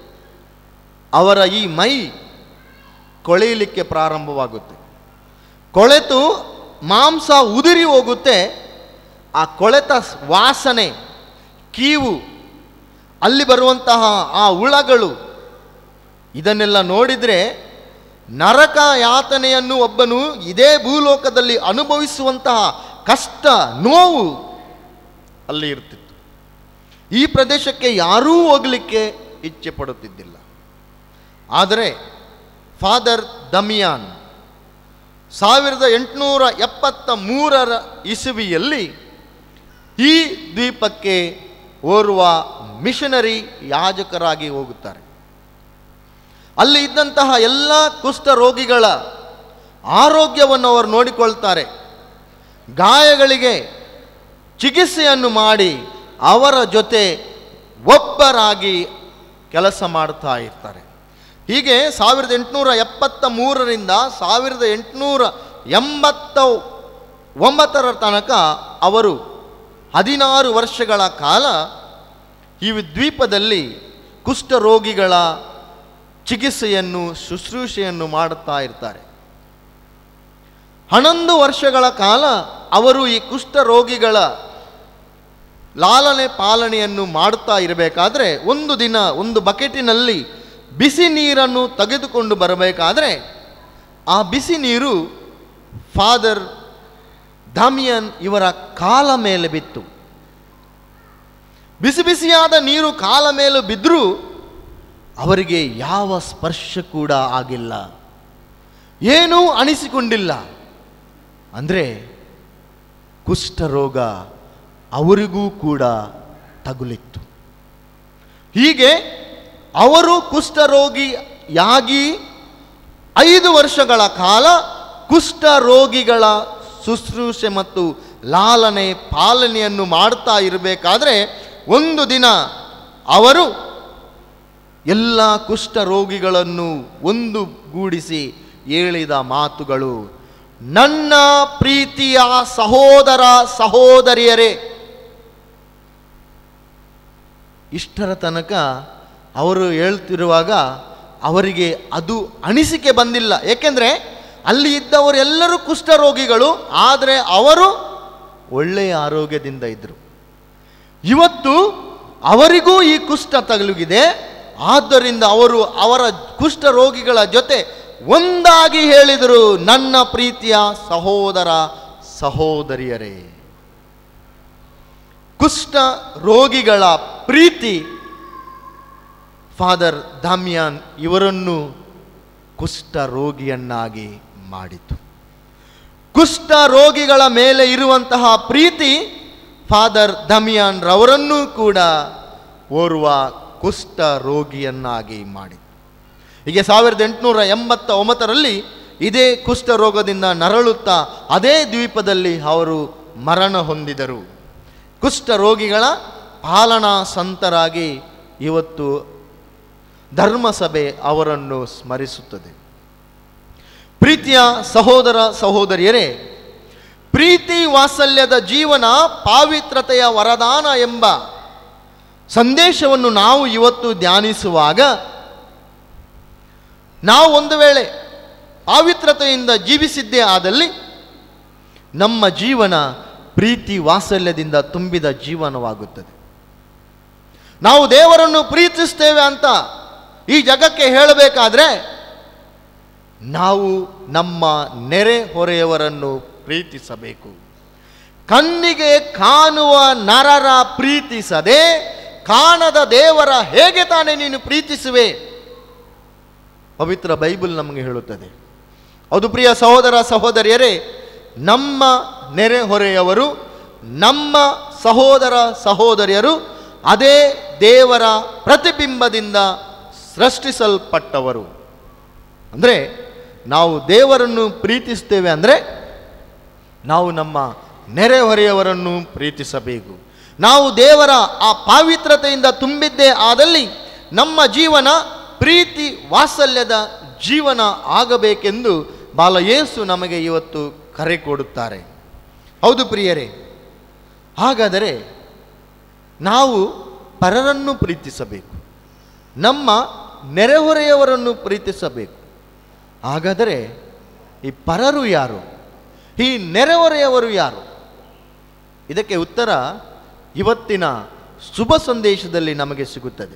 ಅವರ ಈ ಮೈ ಕೊಳೆಯಲಿಕ್ಕೆ ಪ್ರಾರಂಭವಾಗುತ್ತೆ ಕೊಳೆತು ಮಾಂಸ ಉದುರಿ ಹೋಗುತ್ತೆ ಆ ಕೊಳೆತ ಸ್- ವಾಸನೆ ಕೀವು ಅಲ್ಲಿ ಬರುವಂತಹ ಆ ಹುಳಗಳು ಇದನ್ನೆಲ್ಲ ನೋಡಿದರೆ ನರಕ ಯಾತನೆಯನ್ನು ಒಬ್ಬನು ಇದೇ ಭೂಲೋಕದಲ್ಲಿ ಅನುಭವಿಸುವಂತಹ ಕಷ್ಟ ನೋವು ಅಲ್ಲಿ ಇರ್ತಿತ್ತು ಈ ಪ್ರದೇಶಕ್ಕೆ ಯಾರೂ ಹೋಗಲಿಕ್ಕೆ ಇಚ್ಛೆ ಪಡುತ್ತಿದ್ದಿಲ್ಲ ಆದರೆ ಫಾದರ್ ದಮಿಯಾನ್ ಸಾವಿರದ ಎಂಟುನೂರ ಎಪ್ಪತ್ತ ಮೂರರ ಇಸುವಿಯಲ್ಲಿ ಈ ದ್ವೀಪಕ್ಕೆ ಓರ್ವ ಮಿಷನರಿ ಯಾಜಕರಾಗಿ ಹೋಗುತ್ತಾರೆ ಅಲ್ಲಿ ಇದ್ದಂತಹ ಎಲ್ಲ ಕುಷ್ಠ ರೋಗಿಗಳ ಆರೋಗ್ಯವನ್ನು ಅವರು ನೋಡಿಕೊಳ್ತಾರೆ ಗಾಯಗಳಿಗೆ ಚಿಕಿತ್ಸೆಯನ್ನು ಮಾಡಿ ಅವರ ಜೊತೆ ಒಬ್ಬರಾಗಿ ಕೆಲಸ ಮಾಡ್ತಾ ಇರ್ತಾರೆ ಹೀಗೆ ಸಾವಿರದ ಎಂಟುನೂರ ಎಪ್ಪತ್ತ ಮೂರರಿಂದ ಸಾವಿರದ ಎಂಟುನೂರ ಎಂಬತ್ತ ಒಂಬತ್ತರ ತನಕ ಅವರು ಹದಿನಾರು ವರ್ಷಗಳ ಕಾಲ ಈ ದ್ವೀಪದಲ್ಲಿ ಕುಷ್ಠರೋಗಿಗಳ ಚಿಕಿತ್ಸೆಯನ್ನು ಶುಶ್ರೂಷೆಯನ್ನು ಮಾಡುತ್ತಾ ಇರ್ತಾರೆ ಹನ್ನೊಂದು ವರ್ಷಗಳ ಕಾಲ ಅವರು ಈ ಕುಷ್ಠರೋಗಿಗಳ ಲಾಲನೆ ಪಾಲನೆಯನ್ನು ಮಾಡುತ್ತಾ ಇರಬೇಕಾದ್ರೆ ಒಂದು ದಿನ ಒಂದು ಬಕೆಟಿನಲ್ಲಿ ಬಿಸಿ ನೀರನ್ನು ತೆಗೆದುಕೊಂಡು ಬರಬೇಕಾದ್ರೆ ಆ ಬಿಸಿ ನೀರು ಫಾದರ್ ದಾಮಿಯನ್ ಇವರ ಕಾಲ ಮೇಲೆ ಬಿತ್ತು ಬಿಸಿ ಬಿಸಿಯಾದ ನೀರು ಕಾಲ ಮೇಲೆ ಬಿದ್ದರೂ ಅವರಿಗೆ ಯಾವ ಸ್ಪರ್ಶ ಕೂಡ ಆಗಿಲ್ಲ ಏನೂ ಅನಿಸಿಕೊಂಡಿಲ್ಲ ಅಂದರೆ ಕುಷ್ಠರೋಗ ಅವರಿಗೂ ಕೂಡ ತಗುಲಿತ್ತು ಹೀಗೆ ಅವರು ಕುಷ್ಠರೋಗಿಯಾಗಿ ಐದು ವರ್ಷಗಳ ಕಾಲ ಕುಷ್ಠರೋಗಿಗಳ ಶುಶ್ರೂಷೆ ಮತ್ತು ಲಾಲನೆ ಪಾಲನೆಯನ್ನು ಮಾಡ್ತಾ ಇರಬೇಕಾದ್ರೆ ಒಂದು ದಿನ ಅವರು ಎಲ್ಲ ಕುಷ್ಠರೋಗಿಗಳನ್ನು ಒಂದು ಗೂಡಿಸಿ ಹೇಳಿದ ಮಾತುಗಳು ನನ್ನ ಪ್ರೀತಿಯ ಸಹೋದರ ಸಹೋದರಿಯರೇ ಇಷ್ಟರ ತನಕ ಅವರು ಹೇಳ್ತಿರುವಾಗ ಅವರಿಗೆ ಅದು ಅನಿಸಿಕೆ ಬಂದಿಲ್ಲ ಏಕೆಂದರೆ ಅಲ್ಲಿ ಇದ್ದವರೆಲ್ಲರೂ ಕುಷ್ಠರೋಗಿಗಳು ಆದರೆ ಅವರು ಒಳ್ಳೆಯ ಆರೋಗ್ಯದಿಂದ ಇದ್ದರು ಇವತ್ತು ಅವರಿಗೂ ಈ ಕುಷ್ಠ ತಗುಲಿಗಿದೆ ಆದ್ದರಿಂದ ಅವರು ಅವರ ಕುಷ್ಠ ರೋಗಿಗಳ ಜೊತೆ ಒಂದಾಗಿ ಹೇಳಿದರು ನನ್ನ ಪ್ರೀತಿಯ ಸಹೋದರ ಸಹೋದರಿಯರೇ ಕುಷ್ಠ ರೋಗಿಗಳ ಪ್ರೀತಿ ಫಾದರ್ ದಾಮ್ಯಾನ್ ಇವರನ್ನು ಕುಷ್ಠ ರೋಗಿಯನ್ನಾಗಿ ಮಾಡಿತು ಕುಷ್ಠ ರೋಗಿಗಳ ಮೇಲೆ ಇರುವಂತಹ ಪ್ರೀತಿ ಫಾದರ್ ದಮಿಯಾನ್ ರವರನ್ನೂ ಕೂಡ ಓರ್ವ ಕುಷ್ಠ ರೋಗಿಯನ್ನಾಗಿ ಮಾಡಿತು ಹೀಗೆ ಸಾವಿರದ ಎಂಟುನೂರ ಎಂಬತ್ತ ಒಂಬತ್ತರಲ್ಲಿ ಇದೇ ಕುಷ್ಠ ರೋಗದಿಂದ ನರಳುತ್ತಾ ಅದೇ ದ್ವೀಪದಲ್ಲಿ ಅವರು ಮರಣ ಹೊಂದಿದರು ಕುಷ್ಠ ರೋಗಿಗಳ ಪಾಲನಾ ಸಂತರಾಗಿ ಇವತ್ತು ಧರ್ಮಸಭೆ ಅವರನ್ನು ಸ್ಮರಿಸುತ್ತದೆ ಪ್ರೀತಿಯ ಸಹೋದರ ಸಹೋದರಿಯರೇ ಪ್ರೀತಿ ವಾತ್ಸಲ್ಯದ ಜೀವನ ಪಾವಿತ್ರತೆಯ ವರದಾನ ಎಂಬ ಸಂದೇಶವನ್ನು ನಾವು ಇವತ್ತು ಧ್ಯಾನಿಸುವಾಗ ನಾವು ಒಂದು ವೇಳೆ ಪಾವಿತ್ರತೆಯಿಂದ ಜೀವಿಸಿದ್ದೇ ಆದಲ್ಲಿ ನಮ್ಮ ಜೀವನ ಪ್ರೀತಿ ವಾತ್ಸಲ್ಯದಿಂದ ತುಂಬಿದ ಜೀವನವಾಗುತ್ತದೆ ನಾವು ದೇವರನ್ನು ಪ್ರೀತಿಸ್ತೇವೆ ಅಂತ ಈ ಜಗಕ್ಕೆ ಹೇಳಬೇಕಾದ್ರೆ ನಾವು ನಮ್ಮ ನೆರೆ ಹೊರೆಯವರನ್ನು ಪ್ರೀತಿಸಬೇಕು ಕಣ್ಣಿಗೆ ಕಾಣುವ ನರರ ಪ್ರೀತಿಸದೆ ಕಾಣದ ದೇವರ ಹೇಗೆ ತಾನೇ ನೀನು ಪ್ರೀತಿಸುವೆ ಪವಿತ್ರ ಬೈಬಲ್ ನಮಗೆ ಹೇಳುತ್ತದೆ ಹೌದು ಪ್ರಿಯ ಸಹೋದರ ಸಹೋದರಿಯರೇ ನಮ್ಮ ನೆರೆಹೊರೆಯವರು ನಮ್ಮ ಸಹೋದರ ಸಹೋದರಿಯರು ಅದೇ ದೇವರ ಪ್ರತಿಬಿಂಬದಿಂದ ಸೃಷ್ಟಿಸಲ್ಪಟ್ಟವರು ಅಂದರೆ ನಾವು ದೇವರನ್ನು ಪ್ರೀತಿಸ್ತೇವೆ ಅಂದರೆ ನಾವು ನಮ್ಮ ನೆರೆಹೊರೆಯವರನ್ನು ಪ್ರೀತಿಸಬೇಕು ನಾವು ದೇವರ ಆ ಪಾವಿತ್ರತೆಯಿಂದ ತುಂಬಿದ್ದೇ ಆದಲ್ಲಿ ನಮ್ಮ ಜೀವನ ಪ್ರೀತಿ ವಾತ್ಸಲ್ಯದ ಜೀವನ ಆಗಬೇಕೆಂದು ಬಾಲಯೇಸು ನಮಗೆ ಇವತ್ತು ಕರೆ ಕೊಡುತ್ತಾರೆ ಹೌದು ಪ್ರಿಯರೇ ಹಾಗಾದರೆ ನಾವು ಪರರನ್ನು ಪ್ರೀತಿಸಬೇಕು ನಮ್ಮ ನೆರೆಹೊರೆಯವರನ್ನು ಪ್ರೀತಿಸಬೇಕು ಹಾಗಾದರೆ ಈ ಪರರು ಯಾರು ಈ ನೆರೆಹೊರೆಯವರು ಯಾರು ಇದಕ್ಕೆ ಉತ್ತರ ಇವತ್ತಿನ ಶುಭ ಸಂದೇಶದಲ್ಲಿ ನಮಗೆ ಸಿಗುತ್ತದೆ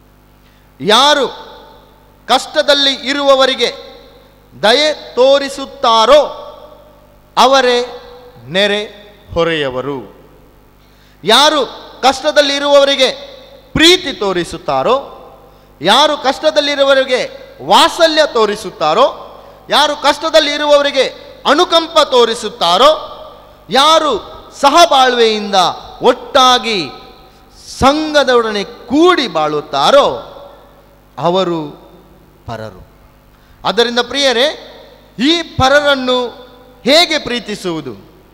ಯಾರು ಕಷ್ಟದಲ್ಲಿ ಇರುವವರಿಗೆ ದಯೆ ತೋರಿಸುತ್ತಾರೋ ಅವರೇ ನೆರೆ ಹೊರೆಯವರು ಯಾರು ಕಷ್ಟದಲ್ಲಿರುವವರಿಗೆ ಪ್ರೀತಿ ತೋರಿಸುತ್ತಾರೋ ಯಾರು ಕಷ್ಟದಲ್ಲಿರುವವರಿಗೆ ವಾತ್ಸಲ್ಯ ತೋರಿಸುತ್ತಾರೋ ಯಾರು ಕಷ್ಟದಲ್ಲಿರುವವರಿಗೆ ಅನುಕಂಪ ತೋರಿಸುತ್ತಾರೋ ಯಾರು ಸಹಬಾಳ್ವೆಯಿಂದ ಒಟ್ಟಾಗಿ ಸಂಘದೊಡನೆ ಕೂಡಿ ಬಾಳುತ್ತಾರೋ ಅವರು ಪರರು ಆದ್ದರಿಂದ ಪ್ರಿಯರೇ ಈ ಪರರನ್ನು ಹೇಗೆ ಪ್ರೀತಿಸುವುದು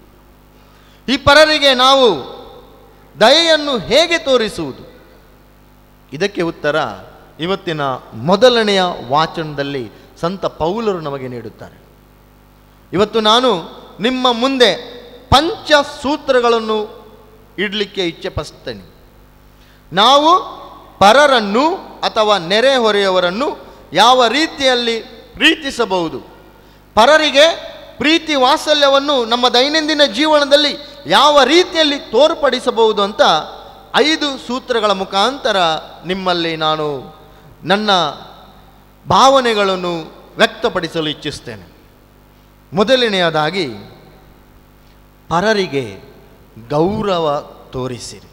ಈ ಪರರಿಗೆ ನಾವು ದಯೆಯನ್ನು ಹೇಗೆ ತೋರಿಸುವುದು ಇದಕ್ಕೆ ಉತ್ತರ ಇವತ್ತಿನ ಮೊದಲನೆಯ ವಾಚನದಲ್ಲಿ ಸಂತ ಪೌಲರು ನಮಗೆ ನೀಡುತ್ತಾರೆ ಇವತ್ತು ನಾನು ನಿಮ್ಮ ಮುಂದೆ ಪಂಚ ಸೂತ್ರಗಳನ್ನು ಇಡಲಿಕ್ಕೆ ಇಚ್ಛೆ ಪಡಿಸ್ತೇನೆ ನಾವು ಪರರನ್ನು ಅಥವಾ ನೆರೆಹೊರೆಯವರನ್ನು ಯಾವ ರೀತಿಯಲ್ಲಿ ಪ್ರೀತಿಸಬಹುದು ಪರರಿಗೆ ಪ್ರೀತಿ ವಾತ್ಸಲ್ಯವನ್ನು ನಮ್ಮ ದೈನಂದಿನ ಜೀವನದಲ್ಲಿ ಯಾವ ರೀತಿಯಲ್ಲಿ ತೋರ್ಪಡಿಸಬಹುದು ಅಂತ ಐದು ಸೂತ್ರಗಳ ಮುಖಾಂತರ ನಿಮ್ಮಲ್ಲಿ ನಾನು ನನ್ನ ಭಾವನೆಗಳನ್ನು ವ್ಯಕ್ತಪಡಿಸಲು ಇಚ್ಛಿಸ್ತೇನೆ ಮೊದಲನೆಯದಾಗಿ ಪರರಿಗೆ ಗೌರವ ತೋರಿಸಿರಿ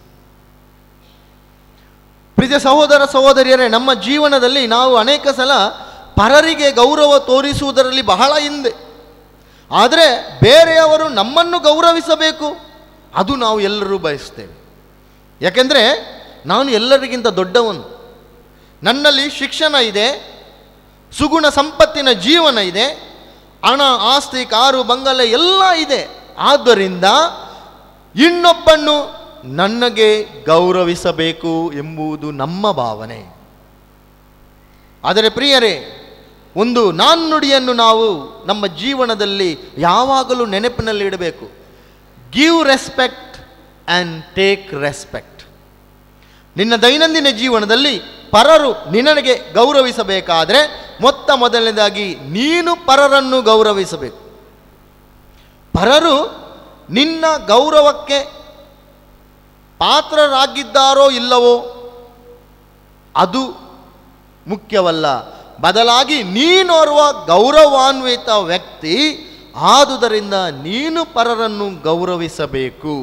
ಪ್ರಿಯ ಸಹೋದರ ಸಹೋದರಿಯರೇ ನಮ್ಮ ಜೀವನದಲ್ಲಿ ನಾವು ಅನೇಕ ಸಲ ಪರರಿಗೆ ಗೌರವ ತೋರಿಸುವುದರಲ್ಲಿ ಬಹಳ ಹಿಂದೆ ಆದರೆ ಬೇರೆಯವರು ನಮ್ಮನ್ನು ಗೌರವಿಸಬೇಕು ಅದು ನಾವು ಎಲ್ಲರೂ ಬಯಸ್ತೇವೆ ಯಾಕೆಂದರೆ ನಾನು ಎಲ್ಲರಿಗಿಂತ ದೊಡ್ಡವನು ನನ್ನಲ್ಲಿ ಶಿಕ್ಷಣ ಇದೆ ಸುಗುಣ ಸಂಪತ್ತಿನ ಜೀವನ ಇದೆ ಹಣ ಆಸ್ತಿ ಕಾರು ಬಂಗಲೆ ಎಲ್ಲ ಇದೆ ಆದ್ದರಿಂದ ಇನ್ನೊಬ್ಬನ್ನು ನನಗೆ ಗೌರವಿಸಬೇಕು ಎಂಬುದು ನಮ್ಮ ಭಾವನೆ ಆದರೆ ಪ್ರಿಯರೇ ಒಂದು ನಾಣ್ಣುಡಿಯನ್ನು ನಾವು ನಮ್ಮ ಜೀವನದಲ್ಲಿ ಯಾವಾಗಲೂ ನೆನಪಿನಲ್ಲಿ ಇಡಬೇಕು give respect and take respect ನಿನ್ನ ದೈನಂದಿನ ಜೀವನದಲ್ಲಿ ಪರರು ನಿನಗೆ ಗೌರವಿಸಬೇಕಾದರೆ ಮೊತ್ತ ಮೊದಲನೇದಾಗಿ ನೀನು ಪರರನ್ನು ಗೌರವಿಸಬೇಕು ಪರರು ನಿನ್ನ ಗೌರವಕ್ಕೆ ಪಾತ್ರರಾಗಿದ್ದಾರೋ ಇಲ್ಲವೋ ಅದು ಮುಖ್ಯವಲ್ಲ ಬದಲಾಗಿ ನೀನೋರ್ವ ಗೌರವಾನ್ವಿತ ವ್ಯಕ್ತಿ ಆದುದರಿಂದ ನೀನು ಪರರನ್ನು ಗೌರವಿಸಬೇಕು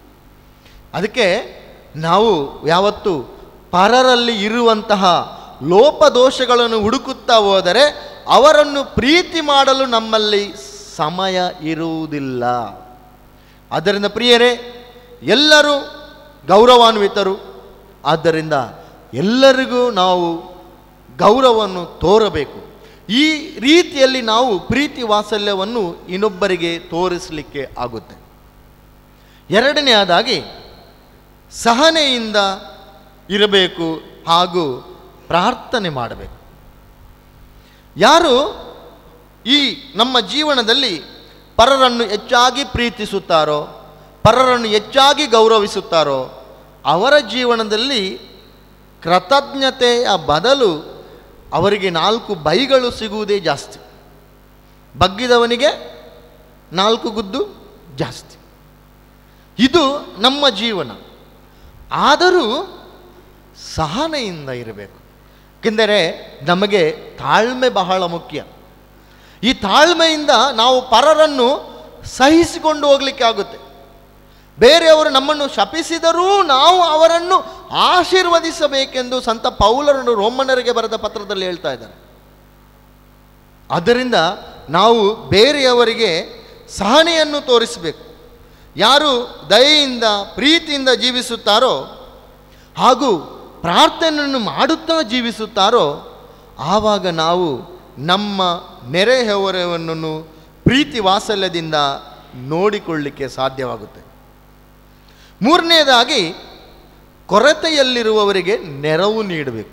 ಅದಕ್ಕೆ ನಾವು ಯಾವತ್ತು ಪರರಲ್ಲಿ ಇರುವಂತಹ ಲೋಪದೋಷಗಳನ್ನು ಹುಡುಕುತ್ತಾ ಹೋದರೆ ಅವರನ್ನು ಪ್ರೀತಿ ಮಾಡಲು ನಮ್ಮಲ್ಲಿ ಸಮಯ ಇರುವುದಿಲ್ಲ ಆದ್ದರಿಂದ ಪ್ರಿಯರೇ ಎಲ್ಲರೂ ಗೌರವಾನ್ವಿತರು ಆದ್ದರಿಂದ ಎಲ್ಲರಿಗೂ ನಾವು ಗೌರವವನ್ನು ತೋರಬೇಕು ಈ ರೀತಿಯಲ್ಲಿ ನಾವು ಪ್ರೀತಿ ವಾತ್ಸಲ್ಯವನ್ನು ಇನ್ನೊಬ್ಬರಿಗೆ ತೋರಿಸಲಿಕ್ಕೆ ಆಗುತ್ತೆ ಎರಡನೆಯದಾಗಿ ಸಹನೆಯಿಂದ ಇರಬೇಕು ಹಾಗೂ ಪ್ರಾರ್ಥನೆ ಮಾಡಬೇಕು ಯಾರು ಈ ನಮ್ಮ ಜೀವನದಲ್ಲಿ ಪರರನ್ನು ಹೆಚ್ಚಾಗಿ ಪ್ರೀತಿಸುತ್ತಾರೋ ಪರರನ್ನು ಹೆಚ್ಚಾಗಿ ಗೌರವಿಸುತ್ತಾರೋ ಅವರ ಜೀವನದಲ್ಲಿ ಕೃತಜ್ಞತೆಯ ಬದಲು ಅವರಿಗೆ ನಾಲ್ಕು ಬೈಗಳು ಸಿಗುವುದೇ ಜಾಸ್ತಿ ಬಗ್ಗಿದವನಿಗೆ ನಾಲ್ಕು ಗುದ್ದು ಜಾಸ್ತಿ ಇದು ನಮ್ಮ ಜೀವನ ಆದರೂ ಸಹನೆಯಿಂದ ಇರಬೇಕು ಏಕೆಂದರೆ ನಮಗೆ ತಾಳ್ಮೆ ಬಹಳ ಮುಖ್ಯ ಈ ತಾಳ್ಮೆಯಿಂದ ನಾವು ಪರರನ್ನು ಸಹಿಸಿಕೊಂಡು ಹೋಗಲಿಕ್ಕೆ ಆಗುತ್ತೆ ಬೇರೆಯವರು ನಮ್ಮನ್ನು ಶಪಿಸಿದರೂ ನಾವು ಅವರನ್ನು ಆಶೀರ್ವದಿಸಬೇಕೆಂದು ಸಂತ ಪೌಲರನ್ನು ರೋಮನರಿಗೆ ಬರೆದ ಪತ್ರದಲ್ಲಿ ಹೇಳ್ತಾ ಇದ್ದಾರೆ ಆದ್ದರಿಂದ ನಾವು ಬೇರೆಯವರಿಗೆ ಸಹನೆಯನ್ನು ತೋರಿಸಬೇಕು ಯಾರು ದಯೆಯಿಂದ ಪ್ರೀತಿಯಿಂದ ಜೀವಿಸುತ್ತಾರೋ ಹಾಗೂ ಪ್ರಾರ್ಥನೆಯನ್ನು ಮಾಡುತ್ತಾ ಜೀವಿಸುತ್ತಾರೋ ಆವಾಗ ನಾವು ನಮ್ಮ ನೆರೆಹೊರೆಯನ್ನು ಪ್ರೀತಿ ವಾತ್ಸಲ್ಯದಿಂದ ನೋಡಿಕೊಳ್ಳಿಕ್ಕೆ ಸಾಧ್ಯವಾಗುತ್ತೆ ಮೂರನೇದಾಗಿ ಕೊರತೆಯಲ್ಲಿರುವವರಿಗೆ ನೆರವು ನೀಡಬೇಕು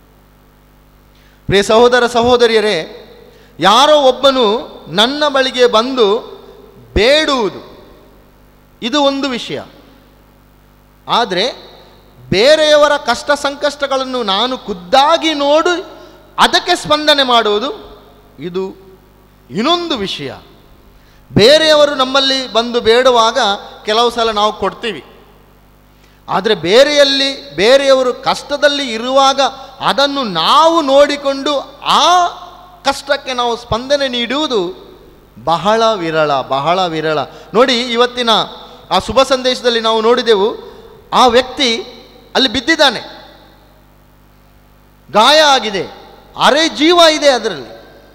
ಪ್ರಿಯ ಸಹೋದರ ಸಹೋದರಿಯರೇ ಯಾರೋ ಒಬ್ಬನು ನನ್ನ ಬಳಿಗೆ ಬಂದು ಬೇಡುವುದು ಇದು ಒಂದು ವಿಷಯ ಆದರೆ ಬೇರೆಯವರ ಕಷ್ಟ ಸಂಕಷ್ಟಗಳನ್ನು ನಾನು ಖುದ್ದಾಗಿ ನೋಡಿ ಅದಕ್ಕೆ ಸ್ಪಂದನೆ ಮಾಡುವುದು ಇದು ಇನ್ನೊಂದು ವಿಷಯ ಬೇರೆಯವರು ನಮ್ಮಲ್ಲಿ ಬಂದು ಬೇಡುವಾಗ ಕೆಲವು ಸಲ ನಾವು ಕೊಡ್ತೀವಿ ಆದರೆ ಬೇರೆಯಲ್ಲಿ ಬೇರೆಯವರು ಕಷ್ಟದಲ್ಲಿ ಇರುವಾಗ ಅದನ್ನು ನಾವು ನೋಡಿಕೊಂಡು ಆ ಕಷ್ಟಕ್ಕೆ ನಾವು ಸ್ಪಂದನೆ ನೀಡುವುದು ಬಹಳ ವಿರಳ ಬಹಳ ವಿರಳ ನೋಡಿ ಇವತ್ತಿನ ಆ ಶುಭ ಸಂದೇಶದಲ್ಲಿ ನಾವು ನೋಡಿದೆವು ಆ ವ್ಯಕ್ತಿ ಅಲ್ಲಿ ಬಿದ್ದಿದ್ದಾನೆ ಗಾಯ ಆಗಿದೆ ಅರೆ ಜೀವ ಇದೆ ಅದರಲ್ಲಿ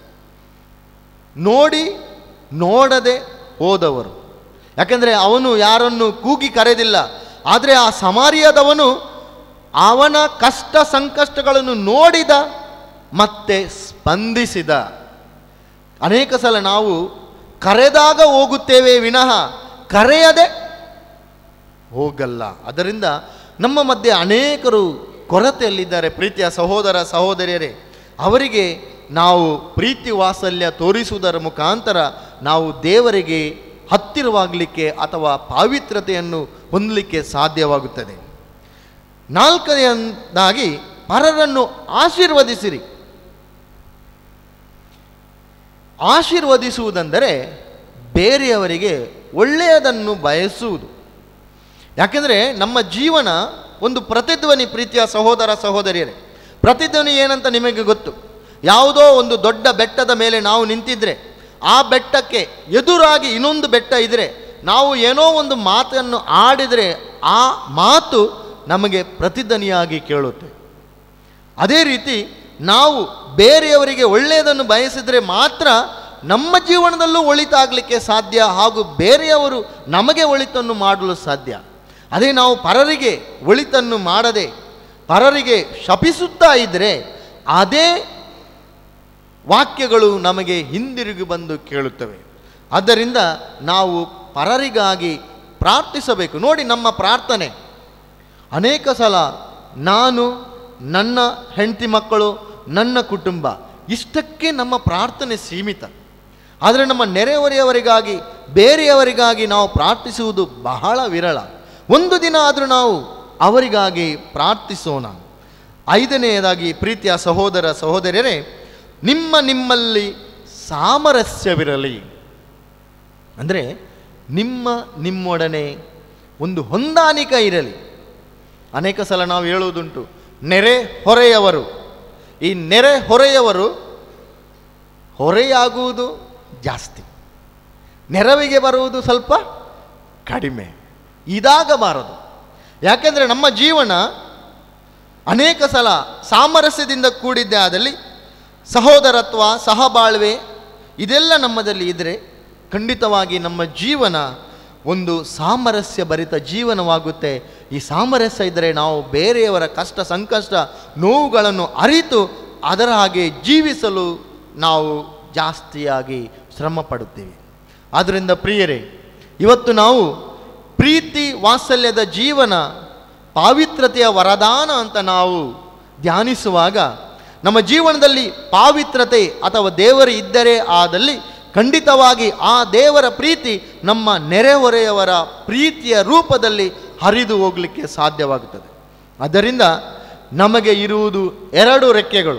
ನೋಡಿ ನೋಡದೆ ಹೋದವರು ಯಾಕೆಂದರೆ ಅವನು ಯಾರನ್ನು ಕೂಗಿ ಕರೆದಿಲ್ಲ ಆದರೆ ಆ ಸಮಾರಿಯದವನು ಅವನ ಕಷ್ಟ ಸಂಕಷ್ಟಗಳನ್ನು ನೋಡಿದ ಮತ್ತೆ ಸ್ಪಂದಿಸಿದ ಅನೇಕ ಸಲ ನಾವು ಕರೆದಾಗ ಹೋಗುತ್ತೇವೆ ವಿನಃ ಕರೆಯದೆ ಹೋಗಲ್ಲ ಅದರಿಂದ ನಮ್ಮ ಮಧ್ಯೆ ಅನೇಕರು ಕೊರತೆಯಲ್ಲಿದ್ದಾರೆ ಪ್ರೀತಿಯ ಸಹೋದರ ಸಹೋದರಿಯರೇ ಅವರಿಗೆ ನಾವು ಪ್ರೀತಿ ವಾತ್ಸಲ್ಯ ತೋರಿಸುವುದರ ಮುಖಾಂತರ ನಾವು ದೇವರಿಗೆ ಹತ್ತಿರವಾಗಲಿಕ್ಕೆ ಅಥವಾ ಪಾವಿತ್ರತೆಯನ್ನು ಹೊಂದಲಿಕ್ಕೆ ಸಾಧ್ಯವಾಗುತ್ತದೆ ನಾಲ್ಕನೆಯದಾಗಿ ಪರರನ್ನು ಆಶೀರ್ವದಿಸಿರಿ ಆಶೀರ್ವದಿಸುವುದೆಂದರೆ ಬೇರೆಯವರಿಗೆ ಒಳ್ಳೆಯದನ್ನು ಬಯಸುವುದು ಯಾಕೆಂದರೆ ನಮ್ಮ ಜೀವನ ಒಂದು ಪ್ರತಿಧ್ವನಿ ಪ್ರೀತಿಯ ಸಹೋದರ ಸಹೋದರಿಯರೇ ಪ್ರತಿಧ್ವನಿ ಏನಂತ ನಿಮಗೆ ಗೊತ್ತು ಯಾವುದೋ ಒಂದು ದೊಡ್ಡ ಬೆಟ್ಟದ ಮೇಲೆ ನಾವು ನಿಂತಿದ್ರೆ ಆ ಬೆಟ್ಟಕ್ಕೆ ಎದುರಾಗಿ ಇನ್ನೊಂದು ಬೆಟ್ಟ ಇದ್ದರೆ ನಾವು ಏನೋ ಒಂದು ಮಾತನ್ನು ಆಡಿದರೆ ಆ ಮಾತು ನಮಗೆ ಪ್ರತಿಧ್ವನಿಯಾಗಿ ಕೇಳುತ್ತೆ ಅದೇ ರೀತಿ ನಾವು ಬೇರೆಯವರಿಗೆ ಒಳ್ಳೆಯದನ್ನು ಬಯಸಿದರೆ ಮಾತ್ರ ನಮ್ಮ ಜೀವನದಲ್ಲೂ ಒಳಿತಾಗಲಿಕ್ಕೆ ಸಾಧ್ಯ ಹಾಗೂ ಬೇರೆಯವರು ನಮಗೆ ಒಳಿತನ್ನು ಮಾಡಲು ಸಾಧ್ಯ ಅದೇ ನಾವು ಪರರಿಗೆ ಒಳಿತನ್ನು ಮಾಡದೆ ಪರರಿಗೆ ಶಪಿಸುತ್ತಾ ಇದ್ದರೆ ಅದೇ ವಾಕ್ಯಗಳು ನಮಗೆ ಹಿಂದಿರುಗಿ ಬಂದು ಕೇಳುತ್ತವೆ ಆದ್ದರಿಂದ ನಾವು ಪರರಿಗಾಗಿ ಪ್ರಾರ್ಥಿಸಬೇಕು ನೋಡಿ ನಮ್ಮ ಪ್ರಾರ್ಥನೆ ಅನೇಕ ಸಲ ನಾನು ನನ್ನ ಹೆಂಡತಿ ಮಕ್ಕಳು ನನ್ನ ಕುಟುಂಬ ಇಷ್ಟಕ್ಕೆ ನಮ್ಮ ಪ್ರಾರ್ಥನೆ ಸೀಮಿತ ಆದರೆ ನಮ್ಮ ನೆರೆಹೊರೆಯವರಿಗಾಗಿ ಬೇರೆಯವರಿಗಾಗಿ ನಾವು ಪ್ರಾರ್ಥಿಸುವುದು ಬಹಳ ವಿರಳ ಒಂದು ದಿನ ಆದರೂ ನಾವು ಅವರಿಗಾಗಿ ಪ್ರಾರ್ಥಿಸೋಣ ಐದನೆಯದಾಗಿ ಪ್ರೀತಿಯ ಸಹೋದರ ಸಹೋದರಿಯರೇ ನಿಮ್ಮ ನಿಮ್ಮಲ್ಲಿ ಸಾಮರಸ್ಯವಿರಲಿ ಅಂದರೆ ನಿಮ್ಮ ನಿಮ್ಮೊಡನೆ ಒಂದು ಹೊಂದಾಣಿಕೆ ಇರಲಿ ಅನೇಕ ಸಲ ನಾವು ಹೇಳುವುದುಂಟು ನೆರೆ ಹೊರೆಯವರು ಈ ನೆರೆ ಹೊರೆಯವರು ಹೊರೆಯಾಗುವುದು ಜಾಸ್ತಿ ನೆರವಿಗೆ ಬರುವುದು ಸ್ವಲ್ಪ ಕಡಿಮೆ ಇದಾಗಬಾರದು ಯಾಕೆಂದರೆ ನಮ್ಮ ಜೀವನ ಅನೇಕ ಸಲ ಸಾಮರಸ್ಯದಿಂದ ಕೂಡಿದ್ದೇ ಆದಲ್ಲಿ ಸಹೋದರತ್ವ ಸಹಬಾಳ್ವೆ ಇದೆಲ್ಲ ನಮ್ಮದಲ್ಲಿ ಇದ್ದರೆ ಖಂಡಿತವಾಗಿ ನಮ್ಮ ಜೀವನ ಒಂದು ಸಾಮರಸ್ಯ ಭರಿತ ಜೀವನವಾಗುತ್ತೆ ಈ ಸಾಮರಸ್ಯ ಇದ್ದರೆ ನಾವು ಬೇರೆಯವರ ಕಷ್ಟ ಸಂಕಷ್ಟ ನೋವುಗಳನ್ನು ಅರಿತು ಅದರ ಹಾಗೆ ಜೀವಿಸಲು ನಾವು ಜಾಸ್ತಿಯಾಗಿ ಶ್ರಮ ಪಡುತ್ತೇವೆ ಆದ್ದರಿಂದ ಪ್ರಿಯರೇ ಇವತ್ತು ನಾವು ಪ್ರೀತಿ ವಾತ್ಸಲ್ಯದ ಜೀವನ ಪಾವಿತ್ರತೆಯ ವರದಾನ ಅಂತ ನಾವು ಧ್ಯಾನಿಸುವಾಗ ನಮ್ಮ ಜೀವನದಲ್ಲಿ ಪಾವಿತ್ರತೆ ಅಥವಾ ದೇವರು ಇದ್ದರೆ ಆದಲ್ಲಿ ಖಂಡಿತವಾಗಿ ಆ ದೇವರ ಪ್ರೀತಿ ನಮ್ಮ ನೆರೆಹೊರೆಯವರ ಪ್ರೀತಿಯ ರೂಪದಲ್ಲಿ ಹರಿದು ಹೋಗಲಿಕ್ಕೆ ಸಾಧ್ಯವಾಗುತ್ತದೆ ಆದ್ದರಿಂದ ನಮಗೆ ಇರುವುದು ಎರಡು ರೆಕ್ಕೆಗಳು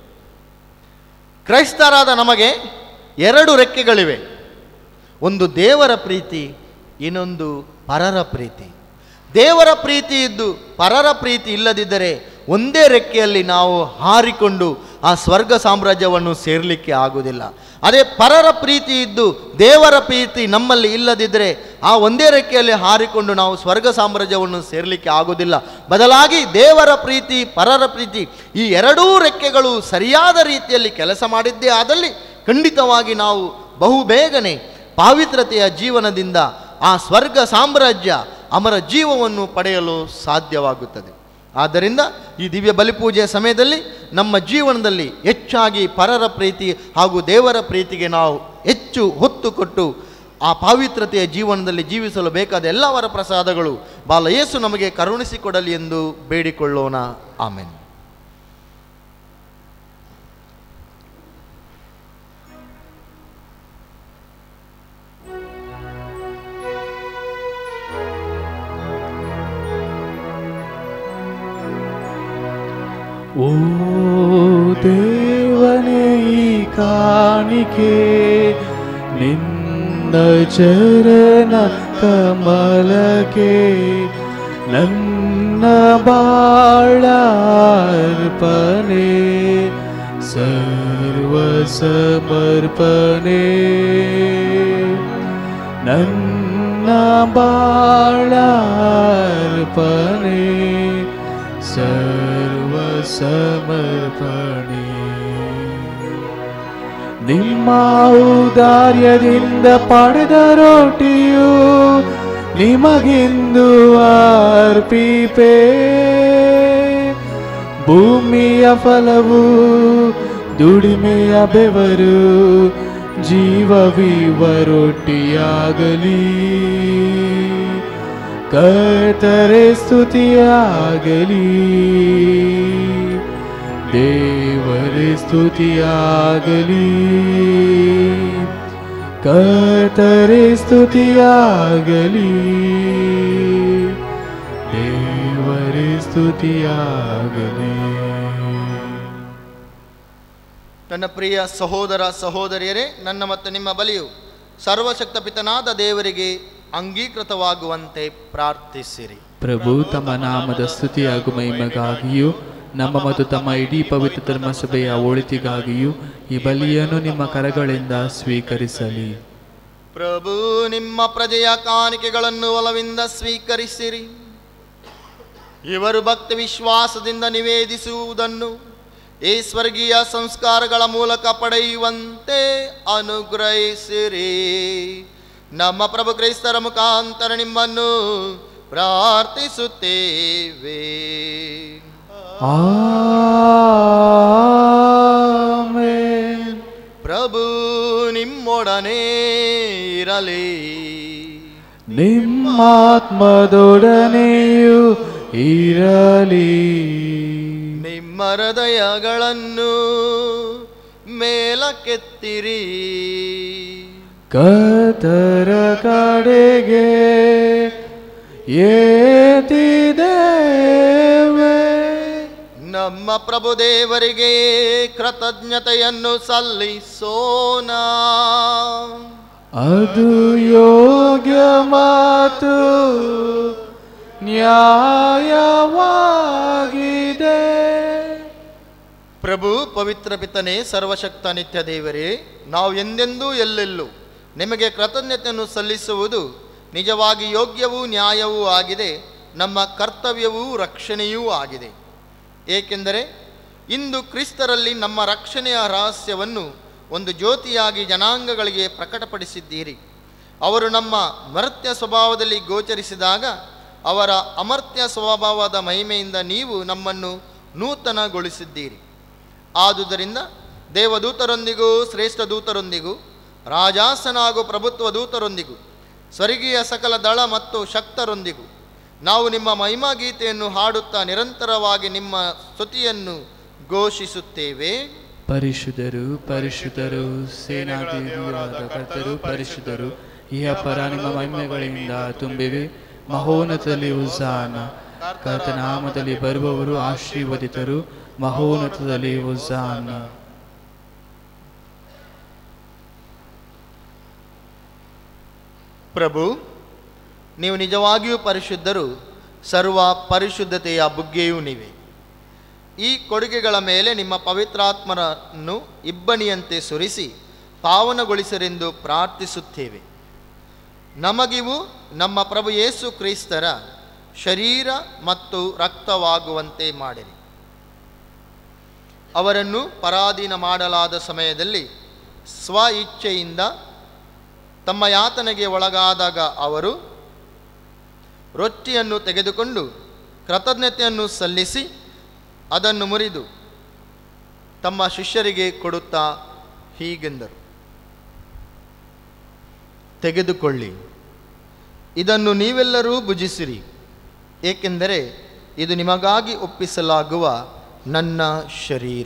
ಕ್ರೈಸ್ತರಾದ ನಮಗೆ ಎರಡು ರೆಕ್ಕೆಗಳಿವೆ ಒಂದು ದೇವರ ಪ್ರೀತಿ ಇನ್ನೊಂದು ಪರರ ಪ್ರೀತಿ ದೇವರ ಪ್ರೀತಿ ಇದ್ದು ಪರರ ಪ್ರೀತಿ ಇಲ್ಲದಿದ್ದರೆ ಒಂದೇ ರೆಕ್ಕೆಯಲ್ಲಿ ನಾವು ಹಾರಿಕೊಂಡು ಆ ಸ್ವರ್ಗ ಸಾಮ್ರಾಜ್ಯವನ್ನು ಸೇರಲಿಕ್ಕೆ ಆಗುವುದಿಲ್ಲ ಅದೇ ಪರರ ಪ್ರೀತಿ ಇದ್ದು ದೇವರ ಪ್ರೀತಿ ನಮ್ಮಲ್ಲಿ ಇಲ್ಲದಿದ್ದರೆ ಆ ಒಂದೇ ರೆಕ್ಕೆಯಲ್ಲಿ ಹಾರಿಕೊಂಡು ನಾವು ಸ್ವರ್ಗ ಸಾಮ್ರಾಜ್ಯವನ್ನು ಸೇರಲಿಕ್ಕೆ ಆಗುವುದಿಲ್ಲ ಬದಲಾಗಿ ದೇವರ ಪ್ರೀತಿ ಪರರ ಪ್ರೀತಿ ಈ ಎರಡೂ ರೆಕ್ಕೆಗಳು ಸರಿಯಾದ ರೀತಿಯಲ್ಲಿ ಕೆಲಸ ಮಾಡಿದ್ದೇ ಆದಲ್ಲಿ ಖಂಡಿತವಾಗಿ ನಾವು ಬಹು ಬೇಗನೆ ಪಾವಿತ್ರತೆಯ ಜೀವನದಿಂದ ಆ ಸ್ವರ್ಗ ಸಾಮ್ರಾಜ್ಯ ಅಮರ ಜೀವವನ್ನು ಪಡೆಯಲು ಸಾಧ್ಯವಾಗುತ್ತದೆ ಆದ್ದರಿಂದ ಈ ದಿವ್ಯ ಬಲಿಪೂಜೆಯ ಸಮಯದಲ್ಲಿ ನಮ್ಮ ಜೀವನದಲ್ಲಿ ಹೆಚ್ಚಾಗಿ ಪರರ ಪ್ರೀತಿ ಹಾಗೂ ದೇವರ ಪ್ರೀತಿಗೆ ನಾವು ಹೆಚ್ಚು ಹೊತ್ತು ಕೊಟ್ಟು ಆ ಪಾವಿತ್ರತೆಯ ಜೀವನದಲ್ಲಿ ಜೀವಿಸಲು ಬೇಕಾದ ಎಲ್ಲವರ ಪ್ರಸಾದಗಳು ಬಾಲ ಯೇಸು ನಮಗೆ ಕರುಣಿಸಿಕೊಡಲಿ ಎಂದು ಬೇಡಿಕೊಳ್ಳೋಣ ಆಮೇಲೆ ಓ ದೇವನೇ ಈ ಕಾಣಿಕೆ ನಿನ್ನ ಚರಣ ಕಮಲಕ್ಕೆ ನನ್ನ ಬಾಳ ಅರ್ಪಣೆ ಸರ್ವ ಸಮರ್ಪಣೆ ನನ್ನ ಬಾಳ ಅರ್ಪಣೆ ಸರ್ವ ಸಮರ್ಪಣೆ ನಿಮ್ಮ ಔದಾರ್ಯದಿಂದ ಪಡೆದ ರೋಟಿಯು ನಿಮಗೆಂದು ಅರ್ಪಿಪೆ ಭೂಮಿಯ ಫಲವು ದುಡಿಮೆಯ ಬೆವರು ಜೀವವಿವ ರೊಟ್ಟಿಯಾಗಲಿ ಕರ್ತರೆ ಸ್ತುತಿಯಾಗಲಿ ದೇವರೇ ಸ್ತುತಿಯಾಗಲಿ ಕರ್ತರೆ ಸ್ತುತಿಯಾಗಲಿ ದೇವರೇ ಸ್ತುತಿಯಾಗಲಿ ನನ್ನ ಪ್ರಿಯ ಸಹೋದರ ಸಹೋದರಿಯರೇ ನನ್ನ ಮತ್ತು ನಿಮ್ಮ ಬಲಿಯು ಸರ್ವಶಕ್ತ ಪಿತನಾದ ದೇವರಿಗೆ ಅಂಗೀಕೃತವಾಗುವಂತೆ ಪ್ರಾರ್ಥಿಸಿರಿ ಪ್ರಭು ತಮ್ಮ ನಾಮದ ಸ್ತುತಿ ಹಾಗೂ ಮಹಿಮೆಗಾಗಿಯೂ ನಮ್ಮ ಮತ್ತು ತಮ್ಮ ಇಡೀ ಪವಿತ್ರ ಧರ್ಮಸಭೆಯ ಒಳಿತಿಗಾಗಿಯೂ ಈ ಬಲಿಯನ್ನು ನಿಮ್ಮ ಕರಗಳಿಂದ ಸ್ವೀಕರಿಸಲಿ ಪ್ರಭು ನಿಮ್ಮ ಪ್ರಜೆಯ ಕಾಣಿಕೆಗಳನ್ನು ಒಲವಿಂದ ಸ್ವೀಕರಿಸಿರಿ ಇವರು ಭಕ್ತಿ ವಿಶ್ವಾಸದಿಂದ ನಿವೇದಿಸುವುದನ್ನು ಈ ಸ್ವರ್ಗೀಯ ಸಂಸ್ಕಾರಗಳ ಮೂಲಕ ಪಡೆಯುವಂತೆ ಅನುಗ್ರಹಿಸಿರಿ ನಮ್ಮ ಪ್ರಭು ಕ್ರೈಸ್ತರ ಮುಖಾಂತರ ನಿಮ್ಮನ್ನು ಪ್ರಾರ್ಥಿಸುತ್ತೇವೆ ಆಮೆನ್. ಪ್ರಭು ನಿಮ್ಮೊಡನೆ ಇರಲಿ ನಿಮ್ಮಾತ್ಮದೊಡನೆಯೂ ಇರಲಿ ನಿಮ್ಮ ಹೃದಯಗಳನ್ನು ಮೇಲಕ್ಕೆತ್ತಿರಿ ಕತರ ಕಡೆಗೆ ಏತಿದ್ದೇವೆ ನಮ್ಮ ಪ್ರಭು ದೇವರಿಗೆ ಕೃತಜ್ಞತೆಯನ್ನು ಸಲ್ಲಿಸೋಣ ಅದು ಯೋಗ್ಯ ಮಾತು ನ್ಯಾಯವಾಗಿದೆ ಪ್ರಭು ಪವಿತ್ರ ಪಿತನೇ ಸರ್ವಶಕ್ತ ನಿತ್ಯ ದೇವರೇ ನಾವು ಎಂದೆಂದೂ ಎಲ್ಲೆಲ್ಲೂ ನಿಮಗೆ ಕೃತಜ್ಞತೆಯನ್ನು ಸಲ್ಲಿಸುವುದು ನಿಜವಾಗಿ ಯೋಗ್ಯವೂ ನ್ಯಾಯವೂ ಆಗಿದೆ ನಮ್ಮ ಕರ್ತವ್ಯವೂ ರಕ್ಷಣೆಯೂ ಆಗಿದೆ ಏಕೆಂದರೆ ಇಂದು ಕ್ರಿಸ್ತರಲ್ಲಿ ನಮ್ಮ ರಕ್ಷಣೆಯ ರಹಸ್ಯವನ್ನು ಒಂದು ಜ್ಯೋತಿಯಾಗಿ ಜನಾಂಗಗಳಿಗೆ ಪ್ರಕಟಪಡಿಸಿದ್ದೀರಿ ಅವರು ನಮ್ಮ ಮರ್ತ್ಯ ಸ್ವಭಾವದಲ್ಲಿ ಗೋಚರಿಸಿದಾಗ ಅವರ ಅಮರ್ತ್ಯ ಸ್ವಭಾವದ ಮಹಿಮೆಯಿಂದ ನೀವು ನಮ್ಮನ್ನು ನೂತನಗೊಳಿಸಿದ್ದೀರಿ ಆದುದರಿಂದ ದೇವದೂತರೊಂದಿಗೂ ಶ್ರೇಷ್ಠ ದೂತರೊಂದಿಗೂ ರಾಜಾಸನ ಹಾಗೂ ಪ್ರಭುತ್ವ ದೂತರೊಂದಿಗೂ ಸ್ವರ್ಗೀಯ ಸಕಲ ದಳ ಮತ್ತು ಶಕ್ತರೊಂದಿಗೂ ನಾವು ನಿಮ್ಮ ಮಹಿಮಾ ಗೀತೆಯನ್ನು ಹಾಡುತ್ತಾ ನಿರಂತರವಾಗಿ ನಿಮ್ಮ ಸ್ತುತಿಯನ್ನು ಘೋಷಿಸುತ್ತೇವೆ ಪರಿಶುದ್ಧರು ಪರಿಶುದ್ಧರು ಸೇನಾಧಿಪತಿಯಾದ ಕರ್ತರು ಪರಿಶುದ್ಧರು ಈ ಅಪರ ನಿಮ್ಮ ಮಹಿಮೆಗಳಿಂದ ತುಂಬಿವೆ ಮಹೋನ್ನತದಲ್ಲಿ ಉಜ್ಜಾನ ಕರ್ತನಾಮದಲ್ಲಿ ಬರುವವರು ಆಶೀರ್ವದಿತರು ಮಹೋನ್ನತದಲ್ಲಿ ಉಜ್ಜಾನ ಪ್ರಭು ನೀವು ನಿಜವಾಗಿಯೂ ಪರಿಶುದ್ಧರು ಸರ್ವ ಪರಿಶುದ್ಧತೆಯ ಬುಗ್ಗೆಯೂ ನೀವೆ ಈ ಕೊಡುಗೆಗಳ ಮೇಲೆ ನಿಮ್ಮ ಪವಿತ್ರಾತ್ಮರನ್ನು ಇಬ್ಬನಿಯಂತೆ ಸುರಿಸಿ ಪಾವನಗೊಳಿಸರೆಂದು ಪ್ರಾರ್ಥಿಸುತ್ತೇವೆ ನಮಗಿವು ನಮ್ಮ ಪ್ರಭು ಯೇಸು ಕ್ರಿಸ್ತರ ಶರೀರ ಮತ್ತು ರಕ್ತವಾಗುವಂತೆ ಮಾಡಿರಿ ಅವರನ್ನು ಪರಾಧೀನ ಮಾಡಲಾದ ಸಮಯದಲ್ಲಿ ಸ್ವ ಇಚ್ಛೆಯಿಂದ ತಮ್ಮ ಯಾತನೆಗೆ ಒಳಗಾದಾಗ ಅವರು ರೊಟ್ಟಿಯನ್ನು ತೆಗೆದುಕೊಂಡು ಕೃತಜ್ಞತೆಯನ್ನು ಸಲ್ಲಿಸಿ ಅದನ್ನು ಮುರಿದು ತಮ್ಮ ಶಿಷ್ಯರಿಗೆ ಕೊಡುತ್ತಾ ಹೀಗೆಂದರು ತೆಗೆದುಕೊಳ್ಳಿ ಇದನ್ನು ನೀವೆಲ್ಲರೂ ಭುಜಿಸಿರಿ ಏಕೆಂದರೆ ಇದು ನಿಮಗಾಗಿ ಒಪ್ಪಿಸಲಾಗುವ ನನ್ನ ಶರೀರ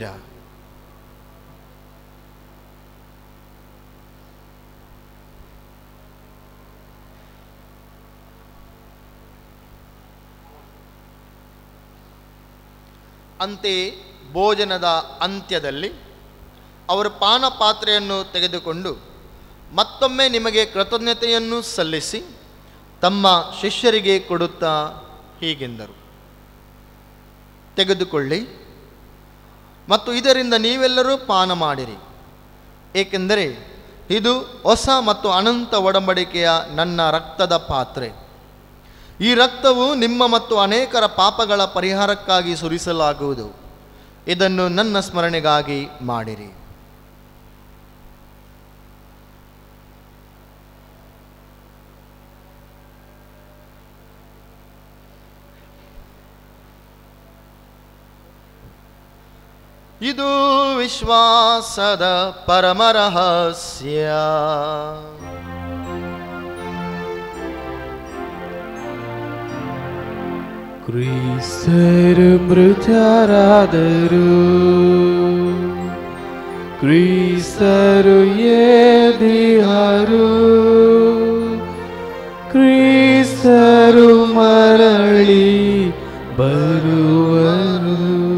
ಅಂತೆಯೇ ಭೋಜನದ ಅಂತ್ಯದಲ್ಲಿ ಅವರು ಪಾನ ಪಾತ್ರೆಯನ್ನು ತೆಗೆದುಕೊಂಡು ಮತ್ತೊಮ್ಮೆ ನಿಮಗೆ ಕೃತಜ್ಞತೆಯನ್ನು ಸಲ್ಲಿಸಿ ತಮ್ಮ ಶಿಷ್ಯರಿಗೆ ಕೊಡುತ್ತಾ ಹೀಗೆಂದರು ತೆಗೆದುಕೊಳ್ಳಿ ಮತ್ತು ಇದರಿಂದ ನೀವೆಲ್ಲರೂ ಪಾನ ಮಾಡಿರಿ ಏಕೆಂದರೆ ಇದು ಹೊಸ ಮತ್ತು ಅನಂತ ಒಡಂಬಡಿಕೆಯ ನನ್ನ ರಕ್ತದ ಪಾತ್ರೆ ಈ ರಕ್ತವು ನಿಮ್ಮ ಮತ್ತು ಅನೇಕರ ಪಾಪಗಳ ಪರಿಹಾರಕ್ಕಾಗಿ ಸುರಿಸಲಾಗುವುದು ಇದನ್ನು ನನ್ನ ಸ್ಮರಣೆಗಾಗಿ ಮಾಡಿರಿ ಇದು ವಿಶ್ವಾಸದ ಪರಮರಹಸ್ಯ ಕ್ರೀಸ್ತರು ಮೃತರಾದರು ಕ್ರೀಸ್ತರು ಎದಿಹರು ಕ್ರೀಸ್ತರು ಮರಳಿ ಬರುವರು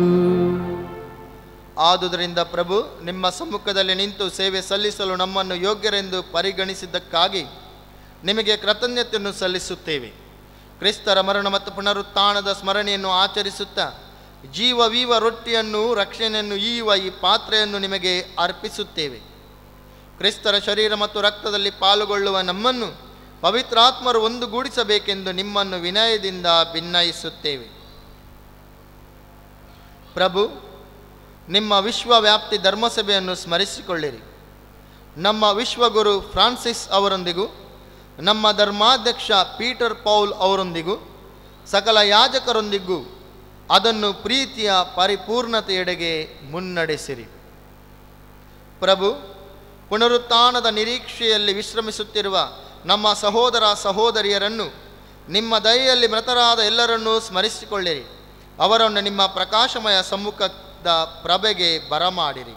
ಆದುದರಿಂದ ಪ್ರಭು ನಿಮ್ಮ ಸಮ್ಮುಖದಲ್ಲಿ ನಿಂತು ಸೇವೆ ಸಲ್ಲಿಸಲು ನಮ್ಮನ್ನು ಯೋಗ್ಯರೆಂದು ಪರಿಗಣಿಸಿದ್ದಕ್ಕಾಗಿ ನಿಮಗೆ ಕೃತಜ್ಞತೆಯನ್ನು ಸಲ್ಲಿಸುತ್ತೇವೆ ಕ್ರಿಸ್ತರ ಮರಣ ಮತ್ತು ಪುನರುತ್ಥಾನದ ಸ್ಮರಣೆಯನ್ನು ಆಚರಿಸುತ್ತಾ ಜೀವವೀವ ರೊಟ್ಟಿಯನ್ನು ರಕ್ಷಣೆಯನ್ನು ಈವ ಈ ಪಾತ್ರೆಯನ್ನು ನಿಮಗೆ ಅರ್ಪಿಸುತ್ತೇವೆ ಕ್ರಿಸ್ತರ ಶರೀರ ಮತ್ತು ರಕ್ತದಲ್ಲಿ ಪಾಲುಗೊಳ್ಳುವ ನಮ್ಮನ್ನು ಪವಿತ್ರಾತ್ಮರು ಒಂದುಗೂಡಿಸಬೇಕೆಂದು ನಿಮ್ಮನ್ನು ವಿನಯದಿಂದ ಭಿನ್ನಯಿಸುತ್ತೇವೆ ಪ್ರಭು ನಿಮ್ಮ ವಿಶ್ವವ್ಯಾಪ್ತಿ ಧರ್ಮಸಭೆಯನ್ನು ಸ್ಮರಿಸಿಕೊಳ್ಳಿರಿ ನಮ್ಮ ವಿಶ್ವಗುರು ಫ್ರಾನ್ಸಿಸ್ ಅವರೊಂದಿಗೂ ನಮ್ಮ ಧರ್ಮಾಧ್ಯಕ್ಷ ಪೀಟರ್ ಪೌಲ್ ಅವರೊಂದಿಗೂ ಸಕಲ ಯಾಜಕರೊಂದಿಗೂ ಅದನ್ನು ಪ್ರೀತಿಯ ಪರಿಪೂರ್ಣತೆಯೆಡೆಗೆ ಮುನ್ನಡೆಸಿರಿ ಪ್ರಭು ಪುನರುತ್ಥಾನದ ನಿರೀಕ್ಷೆಯಲ್ಲಿ ವಿಶ್ರಮಿಸುತ್ತಿರುವ ನಮ್ಮ ಸಹೋದರ ಸಹೋದರಿಯರನ್ನು ನಿಮ್ಮ ದಯೆಯಲ್ಲಿ ಮೃತರಾದ ಎಲ್ಲರನ್ನೂ ಸ್ಮರಿಸಿಕೊಳ್ಳಿರಿ ಅವರನ್ನು ನಿಮ್ಮ ಪ್ರಕಾಶಮಯ ಸಮ್ಮುಖದ ಪ್ರಭೆಗೆ ಬರಮಾಡಿರಿ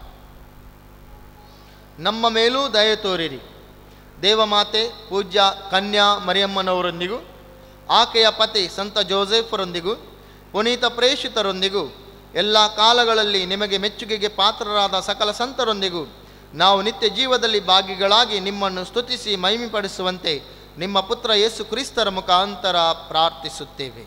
ನಮ್ಮ ಮೇಲೂ ದಯೆ ತೋರಿರಿ ದೇವಮಾತೆ ಪೂಜ್ಯ ಕನ್ಯಾ ಮರಿಯಮ್ಮನವರೊಂದಿಗೂ ಆಕೆಯ ಪತಿ ಸಂತ ಜೋಸೆಫರೊಂದಿಗೂ ಪುನೀತ ಪ್ರೇಷಿತರೊಂದಿಗೂ ಎಲ್ಲ ಕಾಲಗಳಲ್ಲಿ ನಿಮಗೆ ಮೆಚ್ಚುಗೆಗೆ ಪಾತ್ರರಾದ ಸಕಲ ಸಂತರೊಂದಿಗೂ ನಾವು ನಿತ್ಯ ಜೀವದಲ್ಲಿ ಭಾಗಿಗಳಾಗಿ ನಿಮ್ಮನ್ನು ಸ್ತುತಿಸಿ ಮಹಿಮೆಪಡಿಸುವಂತೆ ನಿಮ್ಮ ಪುತ್ರ ಯೇಸು ಕ್ರಿಸ್ತರ ಮುಖಾಂತರ ಪ್ರಾರ್ಥಿಸುತ್ತೇವೆ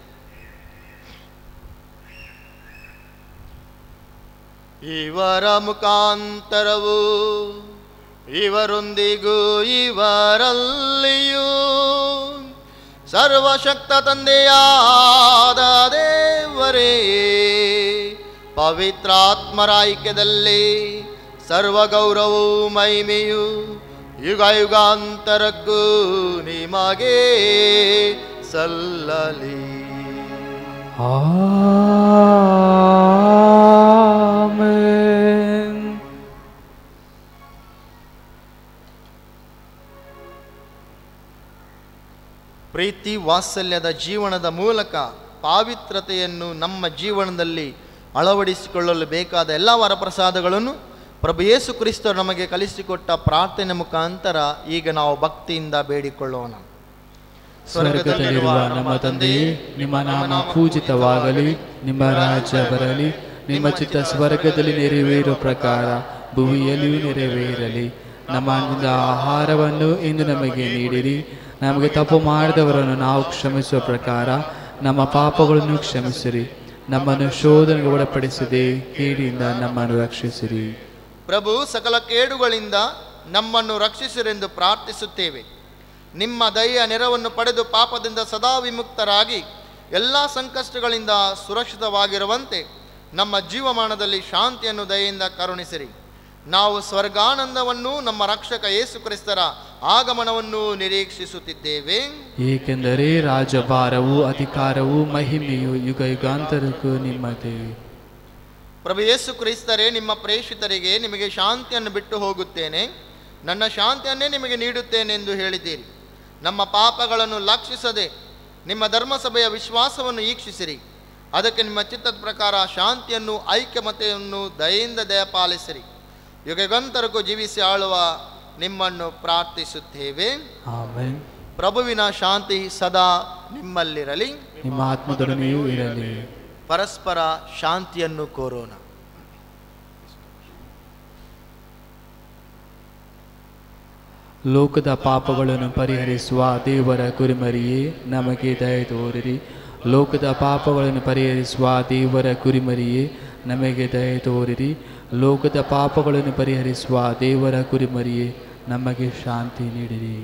ಇವರ ಮುಖಾಂತರವು ಇವರೊಂದಿಗೂ ಇವರಲ್ಲಿಯೂ ಸರ್ವಶಕ್ತ ತಂದೆಯಾದ ದೇವರೇ ಪವಿತ್ರಾತ್ಮರ ಐಕ್ಯದಲ್ಲಿ ಸರ್ವ ಗೌರವವು ಮಹಿಮೆಯು ಯುಗ ಯುಗಾಂತರಕ್ಕೂ ನಿಮಗೆ ಸಲ್ಲಲಿ ಆಮೆನ್ ಪ್ರೀತಿ ವಾತ್ಸಲ್ಯದ ಜೀವನದ ಮೂಲಕ ಪಾವಿತ್ರತೆಯನ್ನು ನಮ್ಮ ಜೀವನದಲ್ಲಿ ಅಳವಡಿಸಿಕೊಳ್ಳಲು ಬೇಕಾದ ಎಲ್ಲ ವರಪ್ರಸಾದಗಳನ್ನು ಪ್ರಭು ಯೇಸು ಕ್ರಿಸ್ತರು ನಮಗೆ ಕಲಿಸಿಕೊಟ್ಟ ಪ್ರಾರ್ಥನೆ ಮುಖಾಂತರ ಈಗ ನಾವು ಭಕ್ತಿಯಿಂದ ಬೇಡಿಕೊಳ್ಳೋಣ ಸ್ವರ್ಗದಲ್ಲಿರುವ ನಮ್ಮ ತಂದೆಯೇ ನಿಮ್ಮ ನಾಮ ಪೂಜಿತವಾಗಲಿ ನಿಮ್ಮ ರಾಜ್ಯ ಬರಲಿ ನಿಮ್ಮ ಚಿತ್ತ ಸ್ವರ್ಗದಲ್ಲಿ ನೆರವೇರೋ ಪ್ರಕಾರ ಭೂಮಿಯಲ್ಲಿಯೂ ನೆರವೇರಲಿ ನಮ್ಮ ಅಂದಿನ ಆಹಾರವನ್ನು ಇಂದು ನಮಗೆ ನೀಡಿರಿ ನಮಗೆ ತಪ್ಪು ಮಾಡಿದವರನ್ನು ನಾವು ಕ್ಷಮಿಸುವ ಪ್ರಕಾರ ನಮ್ಮ ಪಾಪಗಳನ್ನು ಕ್ಷಮಿಸಿರಿ ನಮ್ಮನ್ನು ಶೋಧನೆಗೆ ಒಳಪಡಿಸದೆ ಕೇಡಿಯಿಂದ ನಮ್ಮನ್ನು ರಕ್ಷಿಸಿರಿ ಪ್ರಭು ಸಕಲ ಕೇಡುಗಳಿಂದ ನಮ್ಮನ್ನು ರಕ್ಷಿಸಿರೆಂದು ಪ್ರಾರ್ಥಿಸುತ್ತೇವೆ ನಿಮ್ಮ ದಯೆಯ ನೆರವನ್ನು ಪಡೆದು ಪಾಪದಿಂದ ಸದಾ ವಿಮುಕ್ತರಾಗಿ ಎಲ್ಲ ಸಂಕಷ್ಟಗಳಿಂದ ಸುರಕ್ಷಿತವಾಗಿರುವಂತೆ ನಮ್ಮ ಜೀವಮಾನದಲ್ಲಿ ಶಾಂತಿಯನ್ನು ದಯೆಯಿಂದ ಕರುಣಿಸಿರಿ ನಾವು ಸ್ವರ್ಗಾನಂದವನ್ನು ನಮ್ಮ ರಕ್ಷಕ ಯೇಸು ಕ್ರಿಸ್ತರ ಆಗಮನವನ್ನು ನಿರೀಕ್ಷಿಸುತ್ತಿದ್ದೇವೆ ಏಕೆಂದರೆ ರಾಜಭಾರವು ಅಧಿಕಾರವು ಮಹಿಮೆಯು ಯುಗ ಯುಗಾಂತರಕ್ಕೂ ನಿಮ್ಮದೇ ಪ್ರಭು ಯೇಸು ಕ್ರಿಸ್ತರೇ ನಿಮ್ಮ ಪ್ರೇಷಿತರಿಗೆ ನಿಮಗೆ ಶಾಂತಿಯನ್ನು ಬಿಟ್ಟು ಹೋಗುತ್ತೇನೆ ನನ್ನ ಶಾಂತಿಯನ್ನೇ ನಿಮಗೆ ನೀಡುತ್ತೇನೆ ಎಂದು ಹೇಳಿದ್ದೀರಿ ನಮ್ಮ ಪಾಪಗಳನ್ನು ಲಕ್ಷಿಸದೆ ನಿಮ್ಮ ಧರ್ಮಸಭೆಯ ವಿಶ್ವಾಸವನ್ನು ಈಕ್ಷಿಸಿರಿ ಅದಕ್ಕೆ ನಿಮ್ಮ ಚಿತ್ತದ ಪ್ರಕಾರ ಶಾಂತಿಯನ್ನು ಐಕ್ಯಮತೆಯನ್ನು ದಯೆಯಿಂದ ದಯಪಾಲಿಸಿರಿ ಯುಗಗಂತರಕ್ಕೂ ಜೀವಿಸಿ ಆಳುವ ನಿಮ್ಮನ್ನು ಪ್ರಾರ್ಥಿಸುತ್ತೇವೆ ಆಮೇನ್ ಪ್ರಭುವಿನ ಶಾಂತಿ ಸದಾ ನಿಮ್ಮಲ್ಲಿರಲಿ ನಿಮ್ಮ ಆತ್ಮದೊಡನೆಯೂ ಇರಲಿ ಪರಸ್ಪರ ಶಾಂತಿಯನ್ನು ಕೋರೋಣ ಲೋಕದ ಪಾಪಗಳನ್ನು ಪರಿಹರಿಸುವ ದೇವರ ಕುರಿಮರಿಯೇ ನಮಗೆ ದಯ ತೋರಿರಿ ಲೋಕದ ಪಾಪಗಳನ್ನು ಪರಿಹರಿಸುವ ದೇವರ ಕುರಿಮರಿಯೇ ನಮಗೆ ದಯ ತೋರಿರಿ ಲೋಕದ ಪಾಪಗಳನ್ನು ಪರಿಹರಿಸುವ ದೇವರ ಕುರಿಮರಿಯೇ ನಮಗೆ ಶಾಂತಿ ನೀಡಿರಿ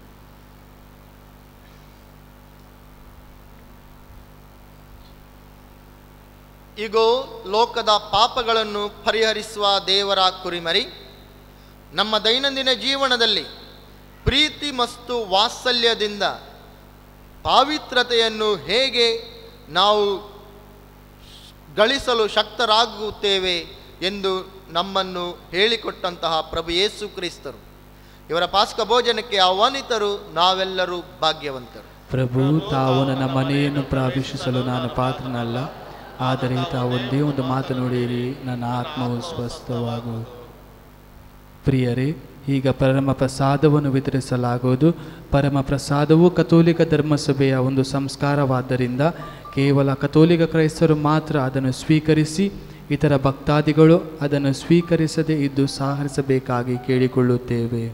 ಇಗೋ ಲೋಕದ ಪಾಪಗಳನ್ನು ಪರಿಹರಿಸುವ ದೇವರ ಕುರಿಮರಿ ನಮ್ಮ ದೈನಂದಿನ ಜೀವನದಲ್ಲಿ ಪ್ರೀತಿ ಮತ್ತು ವಾತ್ಸಲ್ಯದಿಂದ ಪಾವಿತ್ರತೆಯನ್ನು ಹೇಗೆ ನಾವು ಗಳಿಸಲು ಶಕ್ತರಾಗುತ್ತೇವೆ ಎಂದು ನಮ್ಮನ್ನು ಹೇಳಿಕೊಟ್ಟಂತಹ ಪ್ರಭು ಯೇಸು ಕ್ರಿಸ್ತರು ಇವರ ಪಾಸ್ಕ ಭೋಜನಕ್ಕೆ ಆಹ್ವಾನಿತರು ನಾವೆಲ್ಲರೂ ಭಾಗ್ಯವಂತರು ಪ್ರಭು ತಾವು ನನ್ನ ಮನೆಯನ್ನು ಪ್ರವೇಶಿಸಲು ನಾನು ಪಾತ್ರನಲ್ಲ ಆದರೆ ತಾವೊಂದೇ ಒಂದು ಮಾತು ನುಡಿಯಿರಿ ನನ್ನ ಆತ್ಮವು ಸ್ವಸ್ಥವಾಗು ಪ್ರಿಯರೇ ಈಗ ಪರಮ ಪ್ರಸಾದವನ್ನು ವಿತರಿಸಲಾಗುವುದು ಪರಮ ಪ್ರಸಾದವು ಕಥೋಲಿಕ ಧರ್ಮಸಭೆಯ ಒಂದು ಸಂಸ್ಕಾರವಾದ್ದರಿಂದ ಕೇವಲ ಕಥೋಲಿಕ ಕ್ರೈಸ್ತರು ಮಾತ್ರ ಅದನ್ನು ಸ್ವೀಕರಿಸಿ ಇತರ ಭಕ್ತಾದಿಗಳು ಅದನ್ನು ಸ್ವೀಕರಿಸದೇ ಇದ್ದು ಸಹರಿಸಬೇಕಾಗಿ ಕೇಳಿಕೊಳ್ಳುತ್ತೇವೆ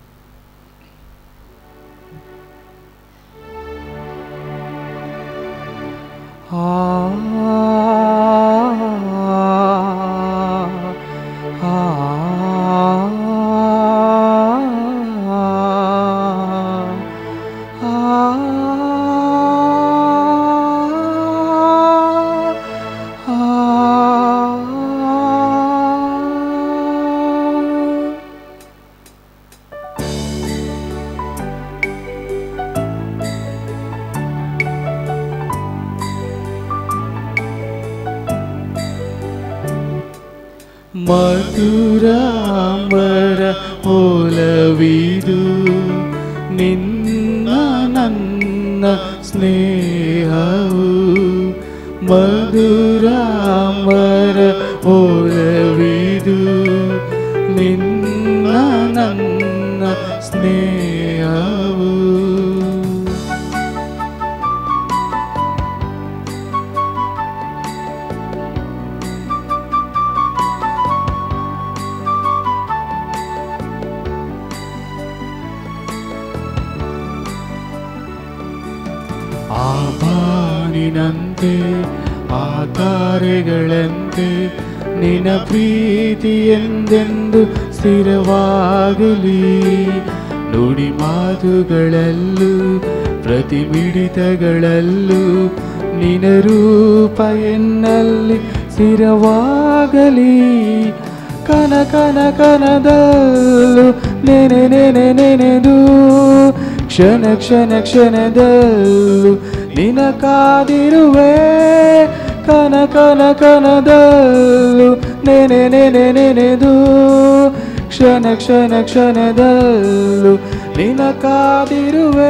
ಮಧುರಾಮರ ಓಲವಿದು ನಿನ್ನ ನನ್ನ ಸ್ನೇಹವು ಮಧುರಾಮರ ಓಲವಿದು ನಿನ್ನ ನನ್ನ ಸ್ನೇಹವು ಆ ಬಾನಿನಂತೆ ಆ ತಾರೆಗಳಂತೆ ನಿನ ಪ್ರೀತಿ ಎಂದೆಂದು ಸ್ಥಿರವಾಗಲಿ ನುಡಿ ಮಾತುಗಳಲ್ಲೂ ಪ್ರತಿ ಮಿಡಿತಗಳಲ್ಲೂ ನಿನ ರೂಪ ಎನ್ನಲ್ಲಿ ಸ್ಥಿರವಾಗಲಿ ಕನ ಕನ ಕನದಲ್ಲೂ ನೆನೆ ನೆನೆ ನೆನೆದು ಕ್ಷಣ ಕ್ಷಣ ಕ್ಷಣದಲ್ಲೂ ನಿನ ಕಾದಿರುವೆ ಕನ ಕನ ಕನದಲ್ಲೂ ನೆನೆ ನೆನೆ ನೆನೆದು ಕ್ಷಣ ಕ್ಷಣ ಕ್ಷಣದಲ್ಲೂ ನಿನ ಕಾದಿರುವೆ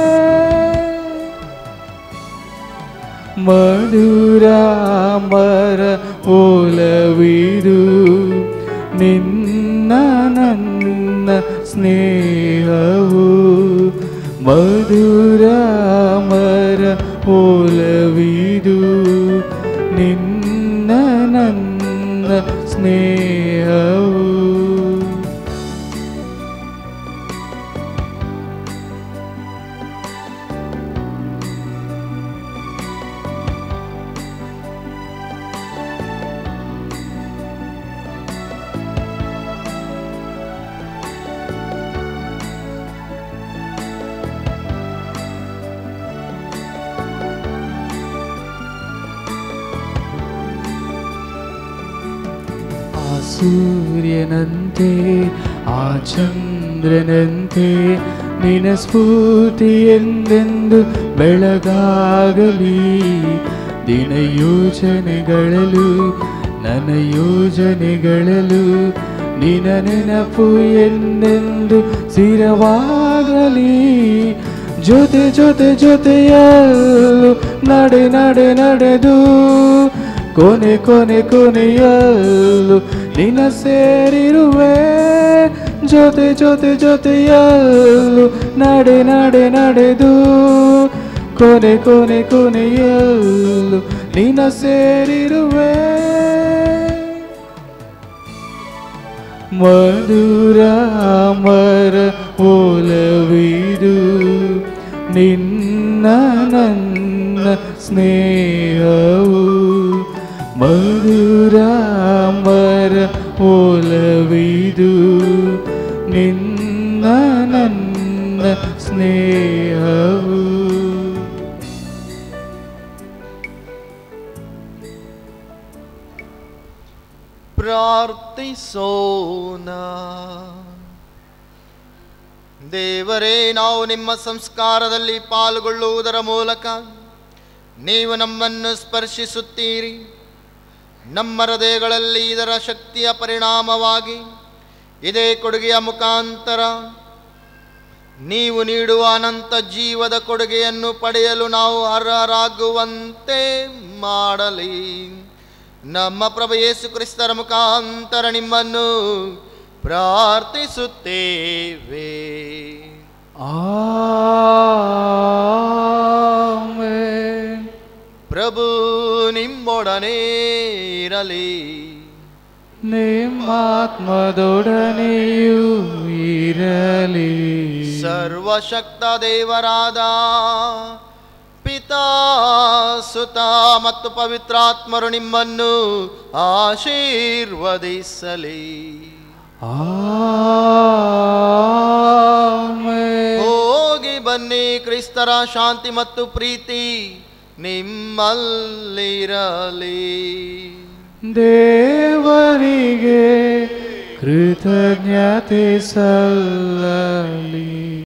ಮಧುರಾಮರ ಓಲವಿದು ನಿನ್ನ ನನ್ನ ಸ್ನೇಹವು ಮಧುರಾಮರ ಓಲವಿದು ನಿನ್ನ ನನ್ನ ಸ್ನೇಹವು ಆ ಸೂರ್ಯನಂತೆ ಆ ಚಂದ್ರನಂತೆ ನಿನ ಸ್ಫೂರ್ತಿ ಎಂದೆಂದು ಬೆಳಗಾಗಲಿ ದಿನ ಯೋಜನೆಗಳಲು ನನ್ನ ಯೋಜನೆಗಳಲು ನಿನ ನೆನಪು ಎಂದೆಂದು ಸ್ಥಿರವಾಗಲಿ ಜೊತೆ ಜೊತೆ ಜೊತೆಯಲ್ಲೂ ನಡೆ ನಡೆ ನಡೆದು ಕೊನೆ ಕೊನೆ ಕೊನೆಯಲ್ಲೂ ನಿನ್ನ ಸೇರಿರುವೆ ಜೊತೆ ಜೊತೆ ಜೊತೆಯಲ್ಲೂ ನಡೆ ನಡೆ ನಡೆದು ಕೊನೆ ಕೊನೆ ಕೊನೆಯಲ್ಲೂ ನಿನ್ನ ಸೇರಿರುವೆ ಮಧುರ ಮರ ಓಲವಿದು ನಿನ್ನ ನನ್ನ ಸ್ನೇಹವು ಮಧುರ ಮರ ಓಲವಿದು ನಿನ್ನ ನನ್ನ ಸ್ನೇಹವು ಪ್ರಾರ್ಥಿಸೋಣ ದೇವರೇ ನಾವು ನಿಮ್ಮ ಸಂಸ್ಕಾರದಲ್ಲಿ ಪಾಲ್ಗೊಳ್ಳುವುದರ ಮೂಲಕ ನೀವು ನಮ್ಮನ್ನು ಸ್ಪರ್ಶಿಸುತ್ತೀರಿ ನಮ್ಮ ಹೃದಯಗಳಲ್ಲಿ ಇದರ ಶಕ್ತಿಯ ಪರಿಣಾಮವಾಗಿ ಇದೇ ಕೊಡುಗೆಯ ಮುಖಾಂತರ ನೀವು ನೀಡುವ ಅನಂತ ಜೀವದ ಕೊಡುಗೆಯನ್ನು ಪಡೆಯಲು ನಾವು ಅರ್ಹರಾಗುವಂತೆ ಮಾಡಲಿ ನಮ್ಮ ಪ್ರಭು ಯೇಸು ಕ್ರಿಸ್ತರ ಮುಖಾಂತರ ನಿಮ್ಮನ್ನು ಪ್ರಾರ್ಥಿಸುತ್ತೇವೆ ಆಮೆನ್. ಪ್ರಭು ನಿಮ್ಮೊಡನೆ ಇರಲಿ ನಿಮ್ಮಾತ್ಮದೊಡನೆಯೂ ಇರಲಿ ಸರ್ವಶಕ್ತ ದೇವರಾದ ಪಿತಾ ಸುತ ಮತ್ತು ಪವಿತ್ರಾತ್ಮರು ನಿಮ್ಮನ್ನು ಆಶೀರ್ವದಿಸಲಿ ಆಮೆನ್. ಹೋಗಿ ಬನ್ನಿ ಕ್ರಿಸ್ತರ ಶಾಂತಿ ಮತ್ತು ಪ್ರೀತಿ ನಿಮ್ಮಲ್ಲಿರಲಿ ದೇವರಿಗೆ ಕೃತಜ್ಞತೆ ಸಲ್ಲಲಿ